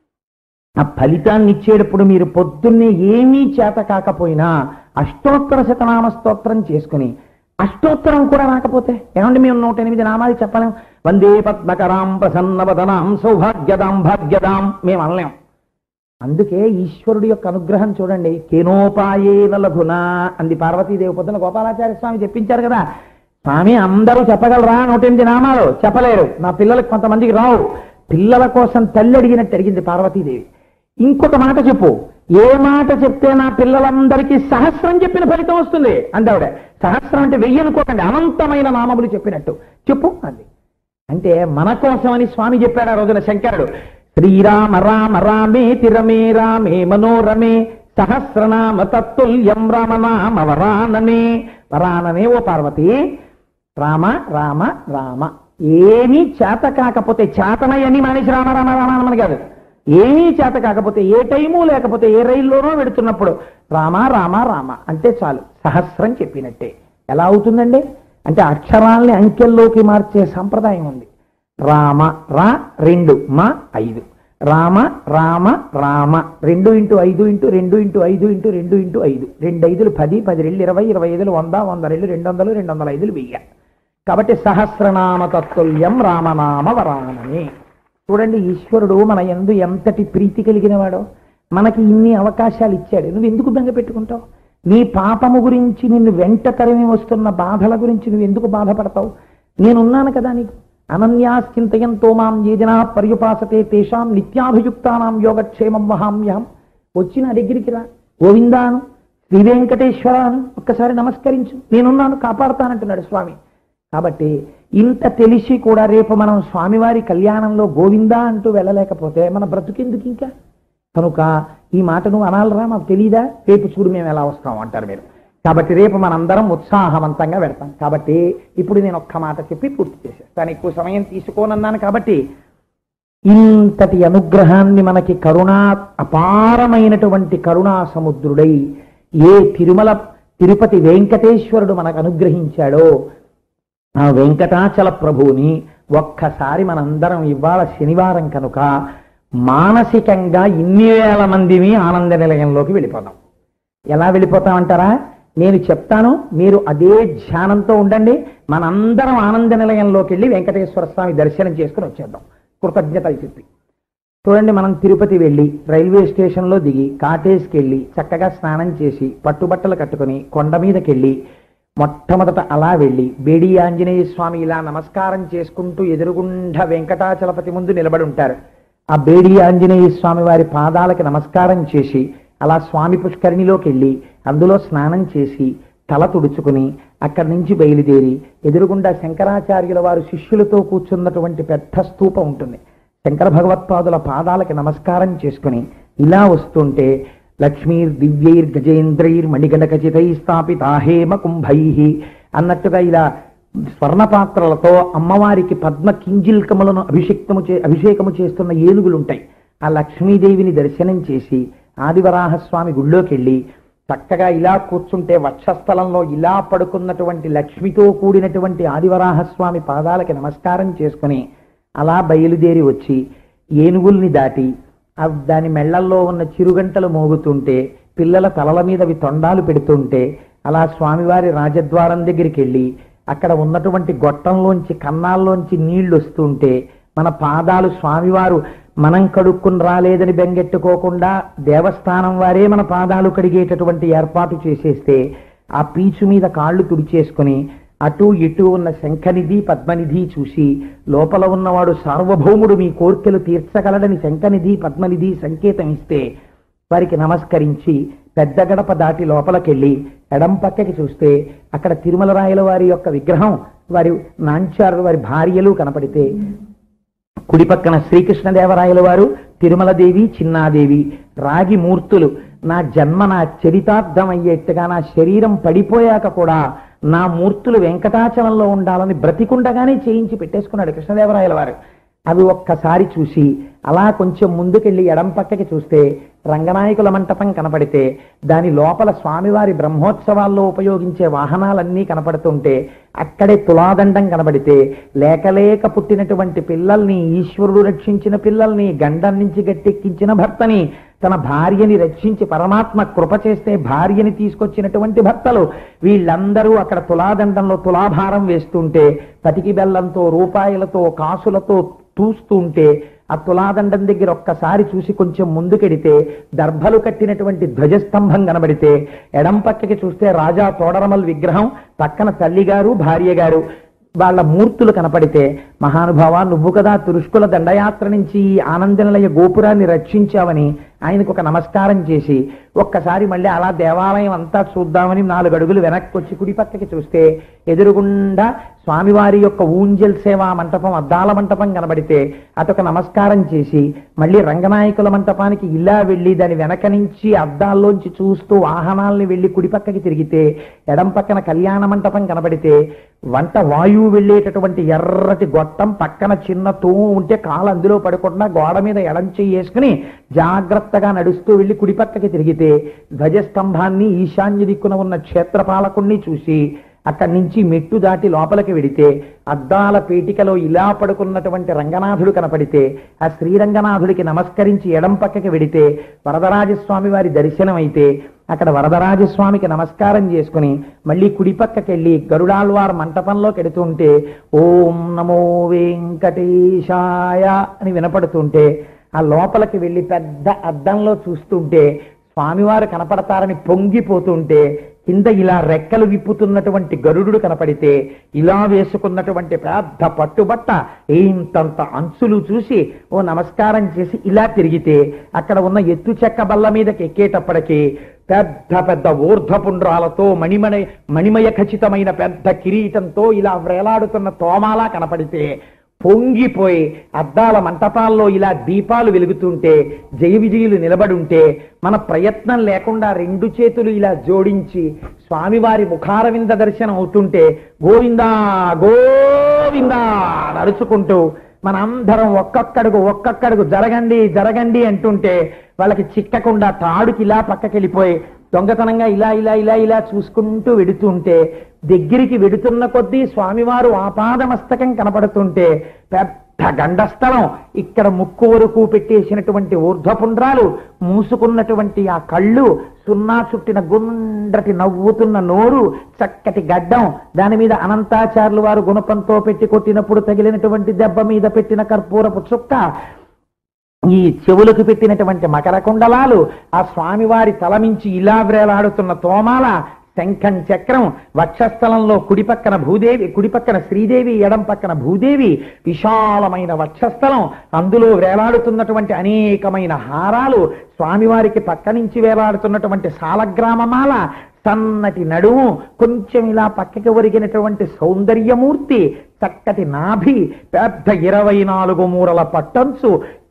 ఆ ఫలితాన్ని ఇచ్చేటప్పుడు మీరు పొద్దున్నే ఏమీ చేత కాకపోయినా అష్టోత్తర శతనామ స్తోత్రం చేసుకుని అష్టోత్తరం కూడా రాకపోతే ఏమండి మేము నూట ఎనిమిది నామాలు చెప్పలేం వందే పద్మకరాం ప్రసన్నవదనాం సౌభాగ్యదాం భాగ్యదాం మేము అనలేం అందుకే ఈశ్వరుడి యొక్క అనుగ్రహం చూడండి కేనోపాయేన లఘునా అంది పార్వతీదేవి పొద్దున గోపాలాచార్య స్వామి చెప్పించారు కదా స్వామి అందరూ చెప్పగలరా నూట ఎనిమిది నామాలు చెప్పలేరు నా పిల్లలకు కొంతమందికి రావు పిల్లల కోసం తల్లి అడిగినట్టు అడిగింది పార్వతీదేవి ఇంకొక మాట చెప్పు ఏ మాట చెప్తే నా పిల్లలందరికీ సహస్రం చెప్పిన ఫలితం వస్తుంది అందావిడ సహస్రం అంటే వెయ్యి అనుకోకండి అనంతమైన నామములు చెప్పినట్టు చెప్పు అంది అంటే మన కోసమని స్వామి చెప్పాడు ఆ రోజున శంకరుడు శ్రీరామ రామ రామే తిరమే రామే మనోరమే సహస్రనామ తత్తుల్యం రామనామ వరాననే వరాననే ఓ పార్వతి రామ రామ రామ ఏమీ చేత కాకపోతే చేతనయని మానేసి రామ రామ రామ అని కాదు ఏమీ చేత కాకపోతే ఏ టైము లేకపోతే ఏ రైల్లోనో వెడుతున్నప్పుడు రామ రామ రామ అంటే చాలు సహస్రం చెప్పినట్టే ఎలా అవుతుందండి అంటే అక్షరాల్ని అంకెల్లోకి మార్చే సంప్రదాయం ఉంది రామ రా రెండు మా ఐదు రామ రామ రామ రెండు ఇంటూ ఐదు ఇంటూ రెండు ఇంటూ ఐదు ఇంటూ రెండు ఇంటూ ఐదు రెండు ఐదులు పది పది రెండు ఇరవై ఇరవై ఐదులు వంద వంద రెండు రెండు వందలు రెండు వందల ఐదులు వెయ్యి కాబట్టి సహస్రనామ తత్తుల్యం రామనామ వరానని చూడండి ఈశ్వరుడు మన ఎందు ఎంతటి ప్రీతి కలిగిన వాడో మనకి ఇన్ని అవకాశాలు ఇచ్చాడు నువ్వు ఎందుకు బెంగ పెట్టుకుంటావు నీ పాపము గురించి నిన్ను వెంట తరిమి వస్తున్న బాధల గురించి నువ్వు ఎందుకు బాధపడతావు నేనున్నాను కదా నీకు అనన్యాశ్చింతయంతో మాం ఏ జనా పర్యుపాసతే తేషాం నిత్యాభియుక్తానాం యోగక్షేమం వహామ్యహం వచ్చి నా దగ్గరికి రా గోవిందాను శ్రీ వెంకటేశ్వరాను ఒక్కసారి నమస్కరించు నేనున్నాను కాపాడుతానంటున్నాడు స్వామి కాబట్టి ఇంత తెలిసి కూడా రేపు మనం స్వామివారి కళ్యాణంలో గోవిందా అంటూ వెళ్ళలేకపోతే మన బ్రతుకెందుకు ఇంకా కనుక ఈ మాట నువ్వు అనాలరా మాకు తెలియదా రేపు చూడు మేము ఎలా వస్తాం అంటారు మీరు కాబట్టి రేపు మనందరం ఉత్సాహవంతంగా పెడతాం కాబట్టి ఇప్పుడు నేను ఒక్క మాట చెప్పి పూర్తి చేసేస్తాను ఎక్కువ సమయం తీసుకోనన్నాను కాబట్టి ఇంతటి అనుగ్రహాన్ని మనకి కరుణా అపారమైనటువంటి కరుణా సముద్రుడై ఏ తిరుమల తిరుపతి వెంకటేశ్వరుడు మనకు అనుగ్రహించాడో ఆ వెంకటాచల ప్రభువుని ఒక్కసారి మనందరం ఇవాళ శనివారం కనుక మానసికంగా ఇన్ని వేల మందిని ఆనంద నిలయంలోకి వెళ్ళిపోదాం ఎలా వెళ్ళిపోతామంటారా నేను చెప్తాను మీరు అదే ధ్యానంతో ఉండండి మనందరం ఆనంద నిలయంలోకి వెళ్ళి వెంకటేశ్వర స్వామి దర్శనం చేసుకుని వచ్చేద్దాం కృతజ్ఞతలు చెప్పి చూడండి మనం తిరుపతి వెళ్ళి రైల్వే స్టేషన్లో దిగి కాటేజ్కి వెళ్ళి చక్కగా స్నానం చేసి పట్టుబట్టలు కట్టుకొని కొండ మీదకి వెళ్ళి మొట్టమొదట అలా వెళ్ళి బేడి ఆంజనేయ స్వామి ఇలా నమస్కారం చేసుకుంటూ ఎదురుగుండ వెంకటాచలపతి ముందు నిలబడి ఉంటారు ఆ బేడి ఆంజనేయ స్వామి వారి పాదాలకి నమస్కారం చేసి అలా స్వామి పుష్కరిణిలోకి వెళ్ళి అందులో స్నానం చేసి తల తుడుచుకుని అక్కడి నుంచి బయలుదేరి ఎదురుగుండా శంకరాచార్యుల వారు శిష్యులతో కూర్చున్నటువంటి పెద్ద స్తూపం ఉంటుంది శంకర భగవత్పాదుల పాదాలకి నమస్కారం చేసుకుని ఇలా వస్తుంటే లక్ష్మీర్ దివ్యైర్ గజేంద్రైర్ మణిగణకచితై స్థాపితా హేమ కుంభై అన్నట్టుగా ఇలా స్వర్ణ పాత్రలతో అమ్మవారికి పద్మ కింజిల్కములను అభిషిక్తము చే అభిషేకము చేస్తున్న ఏనుగులు ఉంటాయి ఆ లక్ష్మీదేవిని దర్శనం చేసి ఆదివరాహస్వామి గుళ్ళోకి వెళ్ళి చక్కగా ఇలా కూర్చుంటే వక్షస్థలంలో ఇలా పడుకున్నటువంటి లక్ష్మితో కూడినటువంటి ఆదివరాహస్వామి పాదాలకి నమస్కారం చేసుకుని అలా బయలుదేరి వచ్చి ఏనుగుల్ని దాటి ఆ దాని మెళ్ళల్లో ఉన్న చిరుగంటలు మోగుతుంటే పిల్లల తలల మీద అవి తొండాలు పెడుతుంటే అలా స్వామివారి రాజద్వారం దగ్గరికి వెళ్ళి అక్కడ ఉన్నటువంటి గొట్టంలోంచి కన్నాల్లోంచి నీళ్లు వస్తుంటే మన పాదాలు స్వామివారు మనం కడుక్కుని రాలేదని బెంగెట్టుకోకుండా దేవస్థానం వారే మన పాదాలు కడిగేటటువంటి ఏర్పాటు చేసేస్తే ఆ పీచు మీద కాళ్ళు తుడిచేసుకుని అటు ఇటు ఉన్న శంఖనిధి పద్మనిధి చూసి లోపల ఉన్నవాడు సార్వభౌముడు మీ కోర్కెలు తీర్చగలడని శంఖనిధి పద్మనిధి సంకేతం ఇస్తే వారికి నమస్కరించి పెద్ద గడప దాటి లోపలికెళ్ళి ఎడం పక్కకి చూస్తే అక్కడ తిరుమల రాయల వారి యొక్క విగ్రహం వారి నాంచారు వారి భార్యలు కనపడితే కుడి పక్కన శ్రీకృష్ణదేవరాయల వారు తిరుమలదేవి చిన్నాదేవి రాగి మూర్తులు నా జన్మ నా చరితార్థం అయ్యేట్టుగా నా శరీరం పడిపోయాక కూడా నా మూర్తులు వెంకటాచలంలో ఉండాలని బ్రతికుండగానే చేయించి పెట్టేసుకున్నాడు కృష్ణదేవరాయల వారు అవి ఒక్కసారి చూసి అలా కొంచెం ముందుకెళ్ళి ఎడం పక్కకి చూస్తే రంగనాయకుల మంటపం కనపడితే దాని లోపల స్వామివారి బ్రహ్మోత్సవాల్లో ఉపయోగించే వాహనాలన్నీ కనపడుతుంటే అక్కడే తులాదండం కనబడితే లేకలేక పుట్టినటువంటి పిల్లల్ని ఈశ్వరుడు రక్షించిన పిల్లల్ని గండం నుంచి గట్టెక్కించిన భర్తని తన భార్యని రక్షించి పరమాత్మ కృప చేస్తే భార్యని తీసుకొచ్చినటువంటి భర్తలు వీళ్ళందరూ అక్కడ తులాదండంలో తులాభారం వేస్తుంటే పతికి బెల్లంతో రూపాయలతో కాసులతో తూస్తుంటే ఆ తులాదండం దగ్గర ఒక్కసారి చూసి కొంచెం ముందుకెడితే దర్భలు కట్టినటువంటి ధ్వజస్తంభం కనబడితే ఎడం పక్కకి చూస్తే రాజా తోడరమల్ విగ్రహం పక్కన తల్లిగారు భార్య గారు వాళ్ళ మూర్తులు కనపడితే మహానుభావ నువ్వు కదా తురుష్కుల దండయాత్ర నుంచి ఈ ఆనందనిలయ గోపురాన్ని రక్షించావని ఆయనకు ఒక నమస్కారం చేసి ఒక్కసారి మళ్ళీ అలా దేవాలయం అంతా చూద్దామని నాలుగు అడుగులు వెనక్కి వచ్చి కుడి పక్కకి చూస్తే ఎదురుగుండా స్వామివారి యొక్క ఊంజల్ సేవా మంటపం అద్దాల మంటపం కనబడితే అటొక నమస్కారం చేసి మళ్ళీ రంగనాయకుల మంటపానికి ఇలా వెళ్ళి దాని వెనక నుంచి అద్దాల్లోంచి చూస్తూ వాహనాల్ని వెళ్ళి కుడి పక్కకి తిరిగితే ఎడం పక్కన కళ్యాణ మంటపం కనబడితే వంట వాయువు వెళ్ళేటటువంటి ఎర్రటి గొట్ట గొట్టం పక్కన చిన్న తూము ఉంటే కాలు అందులో పడకుండా గోడ మీద ఎడం చెయ్యి వేసుకుని జాగ్రత్తగా నడుస్తూ వెళ్ళి కుడి పక్కకి తిరిగితే ధ్వజస్తంభాన్ని ఈశాన్య దిక్కున ఉన్న క్షేత్రపాలకుణ్ణి చూసి అక్కడి నుంచి మెట్టు దాటి లోపలికి వెడితే అద్దాల పీటికలో ఇలా పడుకున్నటువంటి రంగనాథుడు కనపడితే ఆ శ్రీరంగనాథుడికి నమస్కరించి ఎడం పక్కకి వెడితే వరదరాజస్వామి వారి దర్శనం అయితే అక్కడ వరదరాజస్వామికి నమస్కారం చేసుకుని మళ్ళీ కుడి పక్కకి వెళ్ళి గరుడాళ్వార్ మంటపంలోకి ఎడుతుంటే ఓం నమో వెంకటేశాయ అని వినపడుతుంటే ఆ లోపలికి వెళ్ళి పెద్ద అద్దంలో చూస్తుంటే స్వామివారు కనపడతారని పొంగిపోతుంటే కింద ఇలా రెక్కలు విప్పుతున్నటువంటి గరుడు కనపడితే ఇలా వేసుకున్నటువంటి పెద్ద పట్టుబట్ట ఏంతంత అంచులు చూసి ఓ నమస్కారం చేసి ఇలా తిరిగితే అక్కడ ఉన్న ఎత్తు చెక్క బల్ల మీదకి ఎక్కేటప్పటికి పెద్ద పెద్ద ఊర్ధ్వపుండ్రాలతో మణిమణ మణిమయ ఖచ్చితమైన పెద్ద కిరీటంతో ఇలా వ్రేలాడుతున్న తోమాలా కనపడితే పొంగిపోయి అద్దాల మంటపాల్లో ఇలా దీపాలు వెలుగుతుంటే జయ విజయులు నిలబడుంటే మన ప్రయత్నం లేకుండా రెండు చేతులు ఇలా జోడించి స్వామివారి ముఖారవింద దర్శనం అవుతుంటే గోవిందా గోవిందా నడుచుకుంటూ మనందరం ఒక్కొక్కడుగు ఒక్కొక్కడుగు జరగండి జరగండి అంటుంటే వాళ్ళకి చిక్కకుండా తాడుకి ఇలా పక్కకెళ్ళిపోయి దొంగతనంగా ఇలా ఇలా ఇలా ఇలా చూసుకుంటూ వెడుతుంటే దగ్గరికి వెడుతున్న కొద్దీ స్వామివారు ఆపాదమస్తకం కనపడుతుంటే పెద్ద గండస్థలం ఇక్కడ ముక్కు వరకు పెట్టేసినటువంటి ఊర్ధ్వపుండ్రాలు మూసుకున్నటువంటి ఆ కళ్ళు సున్నా చుట్టిన గుండ్రటి నవ్వుతున్న నోరు చక్కటి గడ్డం దాని మీద అనంతాచార్యులు వారు గుణపంతో పెట్టి కొట్టినప్పుడు తగిలినటువంటి దెబ్బ మీద పెట్టిన కర్పూరపు చుక్క ఈ చెవులకు పెట్టినటువంటి మకర కుండలాలు ఆ స్వామివారి తలమించి ఇలా వ్రేలాడుతున్న తోమాల శంఖం చక్రం వక్షస్థలంలో కుడి పక్కన భూదేవి కుడి పక్కన శ్రీదేవి ఎడం పక్కన భూదేవి విశాలమైన వక్షస్థలం అందులో వేలాడుతున్నటువంటి అనేకమైన హారాలు స్వామివారికి పక్క నుంచి వేలాడుతున్నటువంటి సాలగ్రామమాల సన్నటి నడుము కొంచెం ఇలా పక్కకి ఒరిగినటువంటి సౌందర్యమూర్తి చక్కటి నాభి పెద్ద ఇరవై నాలుగు మూరల పట్టంచు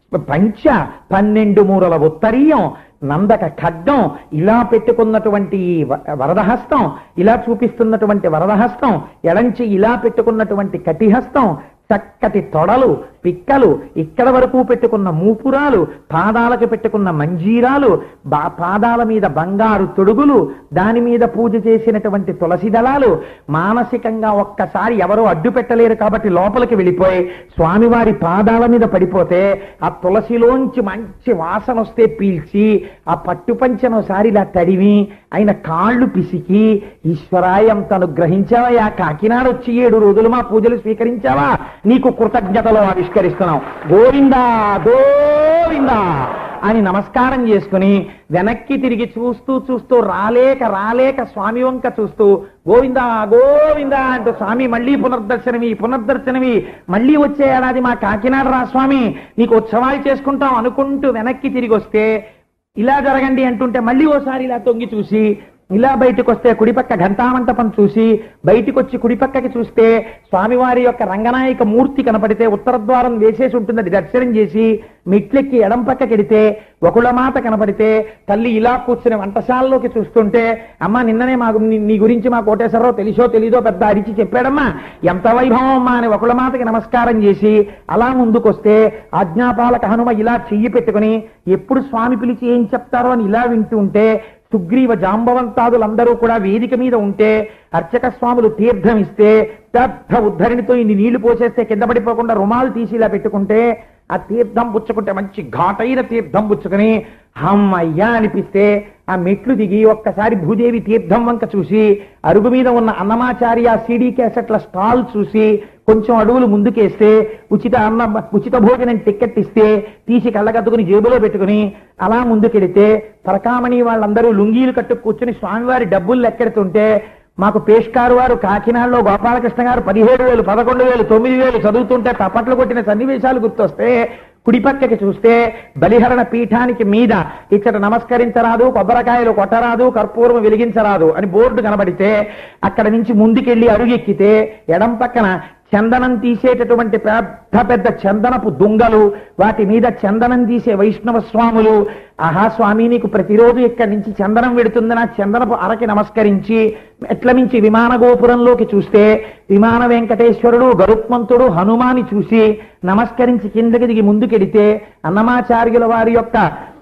పంచ పన్నెండు మూరల ఉత్తరీయం నందక ఖడ్గం ఇలా పెట్టుకున్నటువంటి ఈ వ- వరదహస్తం ఇలా చూపిస్తున్నటువంటి వరదహస్తం ఎడంచి ఇలా పెట్టుకున్నటువంటి కటిహస్తం చక్కటి తొడలు పిక్కలు ఇక్కడ వరకు పెట్టుకున్న మూపురాలు పాదాలకు పెట్టుకున్న మంజీరాలు బా పాదాల మీద బంగారు తొడుగులు దాని మీద పూజ చేసినటువంటి తులసి దళాలు మానసికంగా ఒక్కసారి ఎవరో అడ్డు పెట్టలేరు కాబట్టి లోపలికి వెళ్ళిపోయి స్వామివారి పాదాల మీద పడిపోతే ఆ తులసిలోంచి మంచి వాసన వస్తే పీల్చి ఆ పట్టు పంచను ఒకసారి ఇలా తడివి ఆయన కాళ్ళు పిసికి ఈశ్వరాయం తను గ్రహించావా కాకినాడ వచ్చి ఏడు రోజులు మా పూజలు స్వీకరించావా నీకు కృతజ్ఞతలు ఆవిష్కరిస్తున్నాం గోవిందా గోవిందా అని నమస్కారం చేసుకుని వెనక్కి తిరిగి చూస్తూ చూస్తూ రాలేక రాలేక స్వామి వంక చూస్తూ గోవిందా గోవిందా అంటూ స్వామి మళ్ళీ పునర్దర్శనమి పునర్దర్శనమి మళ్ళీ వచ్చే ఏడాది మా కాకినాడ రా స్వామి నీకు ఉత్సవాలు చేసుకుంటాం అనుకుంటూ వెనక్కి తిరిగి వస్తే ఇలా జరగండి అంటుంటే మళ్ళీ ఓసారి ఇలా తొంగి చూసి ఇలా బయటకు వస్తే కుడిపక్క ఘంటామంటపం చూసి బయటికి వచ్చి కుడిపక్కకి చూస్తే స్వామివారి యొక్క రంగనాయక మూర్తి కనపడితే ఉత్తర ద్వారం వేసేసి ఉంటుందని దర్శనం చేసి మెట్లెక్కి ఎడం పక్కకెడితే ఒకళ్ళమాత కనపడితే తల్లి ఇలా కూర్చుని వంటశాలలోకి చూస్తుంటే అమ్మ నిన్ననే మాకు నీ- నీ గురించి మా కోటేశ్వరరావు తెలిసో తెలీదో పెద్ద అరిచి చెప్పాడమ్మా ఎంత వైభవం అమ్మా అని ఒకళ్ళమాతకి నమస్కారం చేసి అలా ముందుకొస్తే ఆజ్ఞాపాలక హనుమ ఇలా చెయ్యి పెట్టుకుని ఎప్పుడు స్వామి పిలిచి ఏం చెప్తారో అని ఇలా వింటూ ఉంటే సుగ్రీవ జాంబవంతాదులందరూ కూడా వేదిక మీద ఉంటే అర్చక స్వాములు తీర్థం ఇస్తే పెద్ద ఉద్ధరణితో ఇన్ని నీళ్లు పోసేస్తే కింద పడిపోకుండా రుమాలు తీసి ఇలా పెట్టుకుంటే ఆ తీర్థం పుచ్చుకుంటే మంచి ఘాటైన తీర్థం పుచ్చుకుని హమ్మయ్యా అనిపిస్తే ఆ మెట్లు దిగి ఒక్కసారి భూదేవి తీర్థం వంక చూసి అరుగు మీద ఉన్న అన్నమాచార్య సీడీ క్యాసెట్ల స్టాల్ చూసి కొంచెం అడుగులు ముందుకేస్తే ఉచిత అన్న ఉచిత భోజనం టికెట్ ఇస్తే తీసి కళ్ళగద్దుకుని జేబులో పెట్టుకుని అలా ముందుకెడితే పరకామణి వాళ్ళందరూ లుంగీలు కట్టు కూర్చుని స్వామివారి డబ్బులు లెక్కెడుతుంటే మాకు పేష్కారు వారు కాకినాడలో గోపాలకృష్ణ గారు పదిహేడు వేలు పదకొండు వేలు తొమ్మిది వేలు చదువుతుంటే తప్పట్లు కొట్టిన సన్నివేశాలు గుర్తొస్తే కుడిపక్కకి చూస్తే బలిహరణ పీఠానికి మీద ఇచ్చట నమస్కరించరాదు కొబ్బరికాయలు కొట్టరాదు కర్పూరం వెలిగించరాదు అని బోర్డు కనబడితే అక్కడ నుంచి ముందుకెళ్లి అడుగెక్కితే ఎడం పక్కన చందనం తీసేటటువంటి పెద్ద పెద్ద చందనపు దుంగలు వాటి మీద చందనం తీసే వైష్ణవ స్వాములు ఆహా స్వామి నీకు ప్రతిరోజు ఇక్కడి నుంచి చందనం వెడుతుందని ఆ చందనపు అరకి నమస్కరించి మెట్ల మించి విమాన గోపురంలోకి చూస్తే విమాన వెంకటేశ్వరుడు గరుత్మంతుడు హనుమాని చూసి నమస్కరించి కిందకి దిగి ముందుకెడితే అన్నమాచార్యుల వారి యొక్క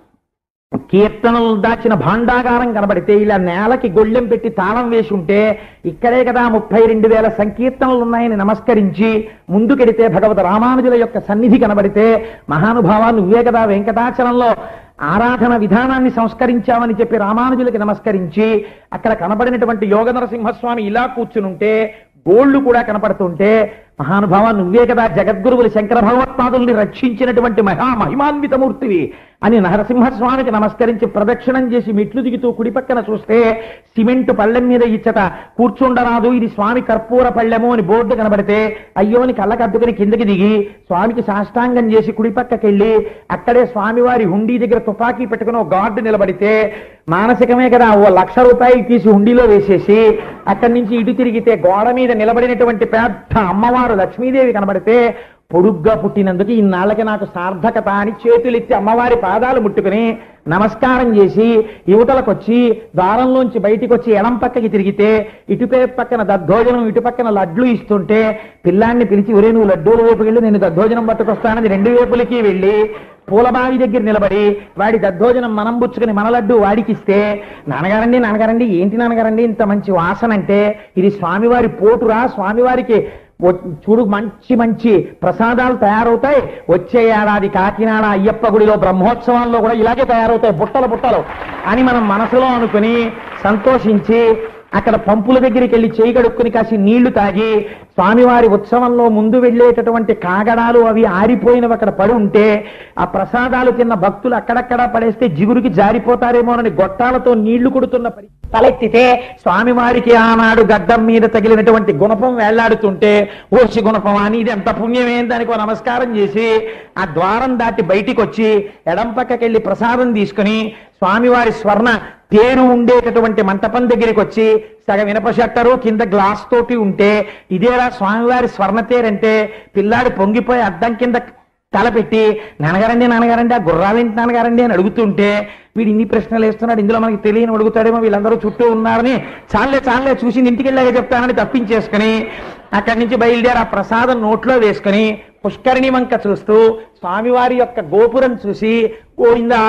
కీర్తనలు దాచిన భాండాగారం కనబడితే ఇలా నేలకి గొళ్ళెం పెట్టి తాళం వేసి ఉంటే ఇక్కడే కదా ముప్పై రెండు వేల సంకీర్తనలు ఉన్నాయని నమస్కరించి ముందుకెడితే భగవత రామానుజుల యొక్క సన్నిధి కనబడితే మహానుభావా నువ్వే కదా వెంకటాచలంలో ఆరాధన విధానాన్ని సంస్కరించామని చెప్పి రామానుజులకి నమస్కరించి అక్కడ కనబడినటువంటి యోగ నరసింహస్వామి ఇలా కూర్చునుంటే గోళ్లు కూడా కనపడుతుంటే మహానుభావ నువ్వే కదా జగద్గురువులు శంకర భగవత్పాదుల్ని రక్షించినటువంటి మహా మహిమాన్వితమూర్తివి అని నరసింహస్వామికి నమస్కరించి ప్రదక్షిణం చేసి మెట్లు దిగుతూ కుడి పక్కన చూస్తే సిమెంటు పళ్ళెం మీద ఇచ్చట కూర్చుండరాదు ఇది స్వామి కర్పూర పళ్ళెము అని బోర్డు కనబడితే అయ్యోని కళ్ళకద్దుకుని కిందకి దిగి స్వామికి సాష్టాంగం చేసి కుడి పక్కకెళ్ళి అక్కడే స్వామివారి హుండీ దగ్గర తుపాకీ పెట్టుకుని ఒక గార్డు నిలబడితే మానసికమే కదా ఓ లక్ష రూపాయలు తీసి హుండీలో వేసేసి అక్కడి నుంచి ఇటు తిరిగితే గోడ మీద నిలబడినటువంటి పెద్ద అమ్మవారు లక్ష్మీదేవి కనబడితే పొడుగ్గా పుట్టినందుకు ఇన్నాళ్ళకి నాకు సార్థకత అని చేతులెత్తి అమ్మవారి పాదాలు ముట్టుకుని నమస్కారం చేసి యువతలకొచ్చి దారంలోంచి బయటికి వచ్చి ఎడం పక్కకి తిరిగితే ఇటుపే పక్కన దద్దోజనం ఇటు పక్కన లడ్లు ఇస్తుంటే పిల్లాన్ని పిలిచి ఒరే నువ్వు లడ్డూల వైపు వెళ్ళి నేను దద్దోజనం పట్టుకొస్తానని రెండు వైపులకి వెళ్ళి పూలబావి దగ్గర నిలబడి వాడి దద్దోజనం మనం పుచ్చుకుని మన లడ్డు వాడికిస్తే నాన్నగారండి నాన్నగారండి ఏంటి నాన్నగారండి ఇంత మంచి వాసన అంటే ఇది స్వామివారి పోటురా స్వామివారికి వ- చూడు మంచి మంచి ప్రసాదాలు తయారవుతాయి వచ్చే ఏడాది కాకినాడ అయ్యప్ప గుడిలో బ్రహ్మోత్సవాల్లో కూడా ఇలాగే తయారవుతాయి బుట్టలు బుట్టలు అని మనం మనసులో అనుకుని సంతోషించి అక్కడ పంపుల దగ్గరికి వెళ్ళి చేయి కడుక్కుని కాసి నీళ్లు తాగి స్వామివారి ఉత్సవంలో ముందు వెళ్ళేటటువంటి కాగడాలు అవి ఆరిపోయినవి అక్కడ పడి ఉంటే ఆ ప్రసాదాలు తిన్న భక్తులు అక్కడక్కడ పడేస్తే జిగురికి జారిపోతారేమోనని గొట్టాలతో నీళ్లు కొడుతున్న పరి- తలెత్తితే స్వామివారికి ఆనాడు గడ్డం మీద తగిలినటువంటి గుణపం వేళ్లాడుతుంటే ఓసి గుణపం అని ఇది ఎంత పుణ్యమేం దానికి ఓ నమస్కారం చేసి ఆ ద్వారం దాటి బయటికి వచ్చి ఎడం పక్కకెళ్ళి ప్రసాదం తీసుకుని స్వామివారి స్వర్ణ తేరు ఉండేటటువంటి మంటపం దగ్గరికి వచ్చి సగం ఇనప షట్టరు కింద గ్లాస్ తోటి ఉంటే ఇదేలా స్వామివారి స్వర్ణ తేరంటే పిల్లాడు పొంగిపోయి అద్దం కింద తలపెట్టి నాన్నగారండి నాన్నగారండి ఆ గుర్రాలేంటి నాన్నగారండి అని అడుగుతుంటే వీడు ఇన్ని ప్రశ్నలు వేస్తున్నాడు ఇందులో మనకి తెలియని అడుగుతాడేమో వీళ్ళందరూ చుట్టూ ఉన్నారని చాలే చాలే చూసి ఇంటికి వెళ్ళాక చెప్తానని తప్పించేసుకుని అక్కడి నుంచి బయలుదేరి ఆ ప్రసాదం నోట్లో వేసుకుని పుష్కరిణి వంక చూస్తూ స్వామివారి యొక్క గోపురం చూసి గోవిందా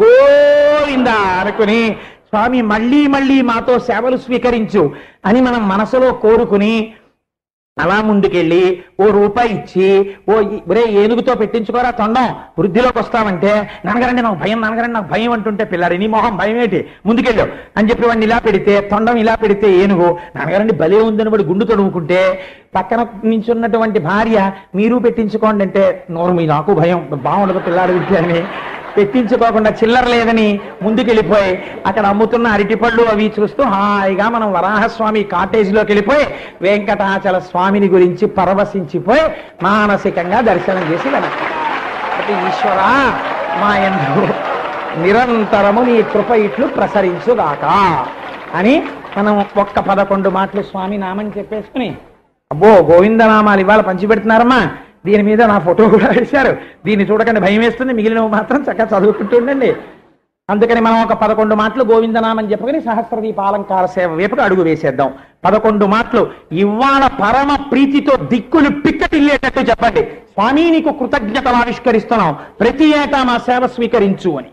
గోవిందా అనుకుని స్వామి మళ్ళీ మళ్ళీ మాతో సేవలు స్వీకరించు అని మనం మనసులో కోరుకుని అలా ముందుకెళ్ళి ఓ రూపాయి ఇచ్చి ఓ ఈ- ఒరే ఏనుగుతో పెట్టించుకోరా తొండం వృద్ధిలోకి వస్తామంటే నాన్నగారండి నాకు భయం నాన్నగారండి నాకు భయం అంటుంటే పిల్లాడు నీ మొహం భయం ఏంటి ముందుకెళ్ళు అని చెప్పి వాడిని ఇలా పెడితే తొండం ఇలా పెడితే ఏనుగు నాన్నగారండి భలే ఉందని వాడు గుండు తొడుముకుంటే పక్కన నించున్నటువంటి భార్య మీరు పెట్టించుకోండి అంటే నోరు మీ నాకు భయం బాగుండదు పిల్లాడు వింటే అని పెట్టించుకోకుండా చిల్లర లేదని ముందుకెళ్ళిపోయి అక్కడ అమ్ముతున్న అరటిపళ్ళు అవి చూస్తూ హాయిగా మనం వరాహస్వామి కాటేజీలోకి వెళ్ళిపోయి వెంకటాచల స్వామిని గురించి పరవశించిపోయి మానసికంగా దర్శనం చేసి వెనక్కి అంటే ఈశ్వర మా ఎందు నిరంతరము నీ కృప ఇట్లు ప్రసరించుగాక అని మనం ఒక్క పదకొండు మాటలు స్వామి నామని చెప్పేసుకుని అబ్బో గోవిందనామాలు ఇవాళ పంచిపెడుతున్నారమ్మా దీని మీద నా ఫోటో కూడా వేశారు దీన్ని చూడకండి భయం వేస్తుంది మిగిలినవి మాత్రం చక్కగా చదువుకుంటూ ఉండండి అందుకని మనం ఒక పదకొండు మాటలు గోవిందనామని చెప్పుకొని సహస్రదీపాలంకార సేవ వైపుకు అడుగు వేసేద్దాం పదకొండు మాటలు ఇవాళ పరమ ప్రీతితో దిక్కులు పిక్కటిల్లేటట్టు చెప్పండి స్వామి నీకు కృతజ్ఞతలు ఆవిష్కరిస్తున్నాం ప్రతి ఏటా మా సేవ స్వీకరించు అని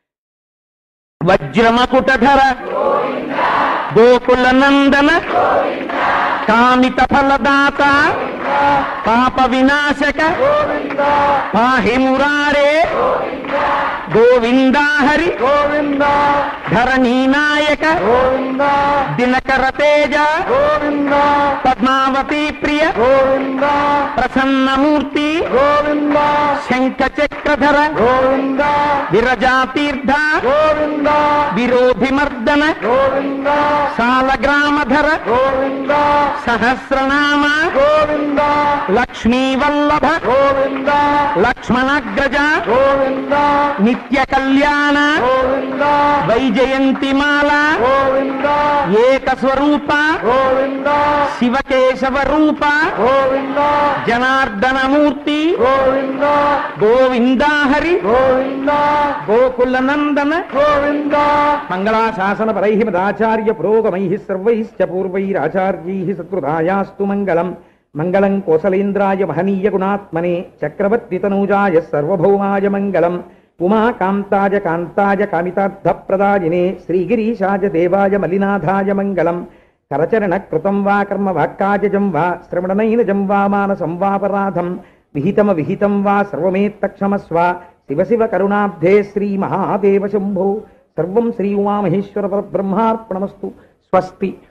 వజ్రమకుటధర గోకుల నందన కామిత ఫలదాత పాప వినాశక పాహి మురారే గోవిందా హరి గోవింద ధరణీ నాయక గోవింద దినకర తేజ గోవింద పద్మావతి ప్రియ గోవింద ప్రసన్నమూర్తి గోవింద శంఖ చక్రధర గోవింద విరజాతీర్థ గోవింద విరోధిమర్దన గోవింద సాలగ్రామధర గోవింద సహస్రనామ గోవింద లక్ష్మీవల్లభ గోవింద లక్ష్మణాగ్రజ గోవింద నిత్య కళ్యాణ గోవింద వైజయంతిమాల గోవింద ఏకస్వరూప గోవింద శివకేశవ రూప గోవింద జనార్దనమూర్తి గోవింద గోవిందాహరి గోవింద గోకుల నందన గోవింద మంగళాశాసన పరై మదాచార్య పురోగమై సర్వైశ్చ పూర్వైరాచార్యై సత్కృతాయాస్తు మంగళం మంగళం కోసలేంద్రాయ మహనీయ గుణాత్మనే చక్రవర్తి తనూజాయ సర్వభౌమాయ మంగళం ఉమాకాంతాయ కాంతాయ కామితార్థప్రదాయినే శ్రీగిరీశాయ దేవాయ మలినాథాయ మంగళం కరచరణ కృతం వా కర్మ వాక్కాజం వా శ్రవణనైనజం వా మానసం వాపరాధం విహితమ విహితం వా సర్వమేత్తక్షమస్వ శివ శివ కరుణాబ్ధే శ్రీ మహాదేవ శంభో సర్వం శ్రీ ఉమామహేశ్వర పరబ్రహ్మార్పణమస్తు స్వస్తి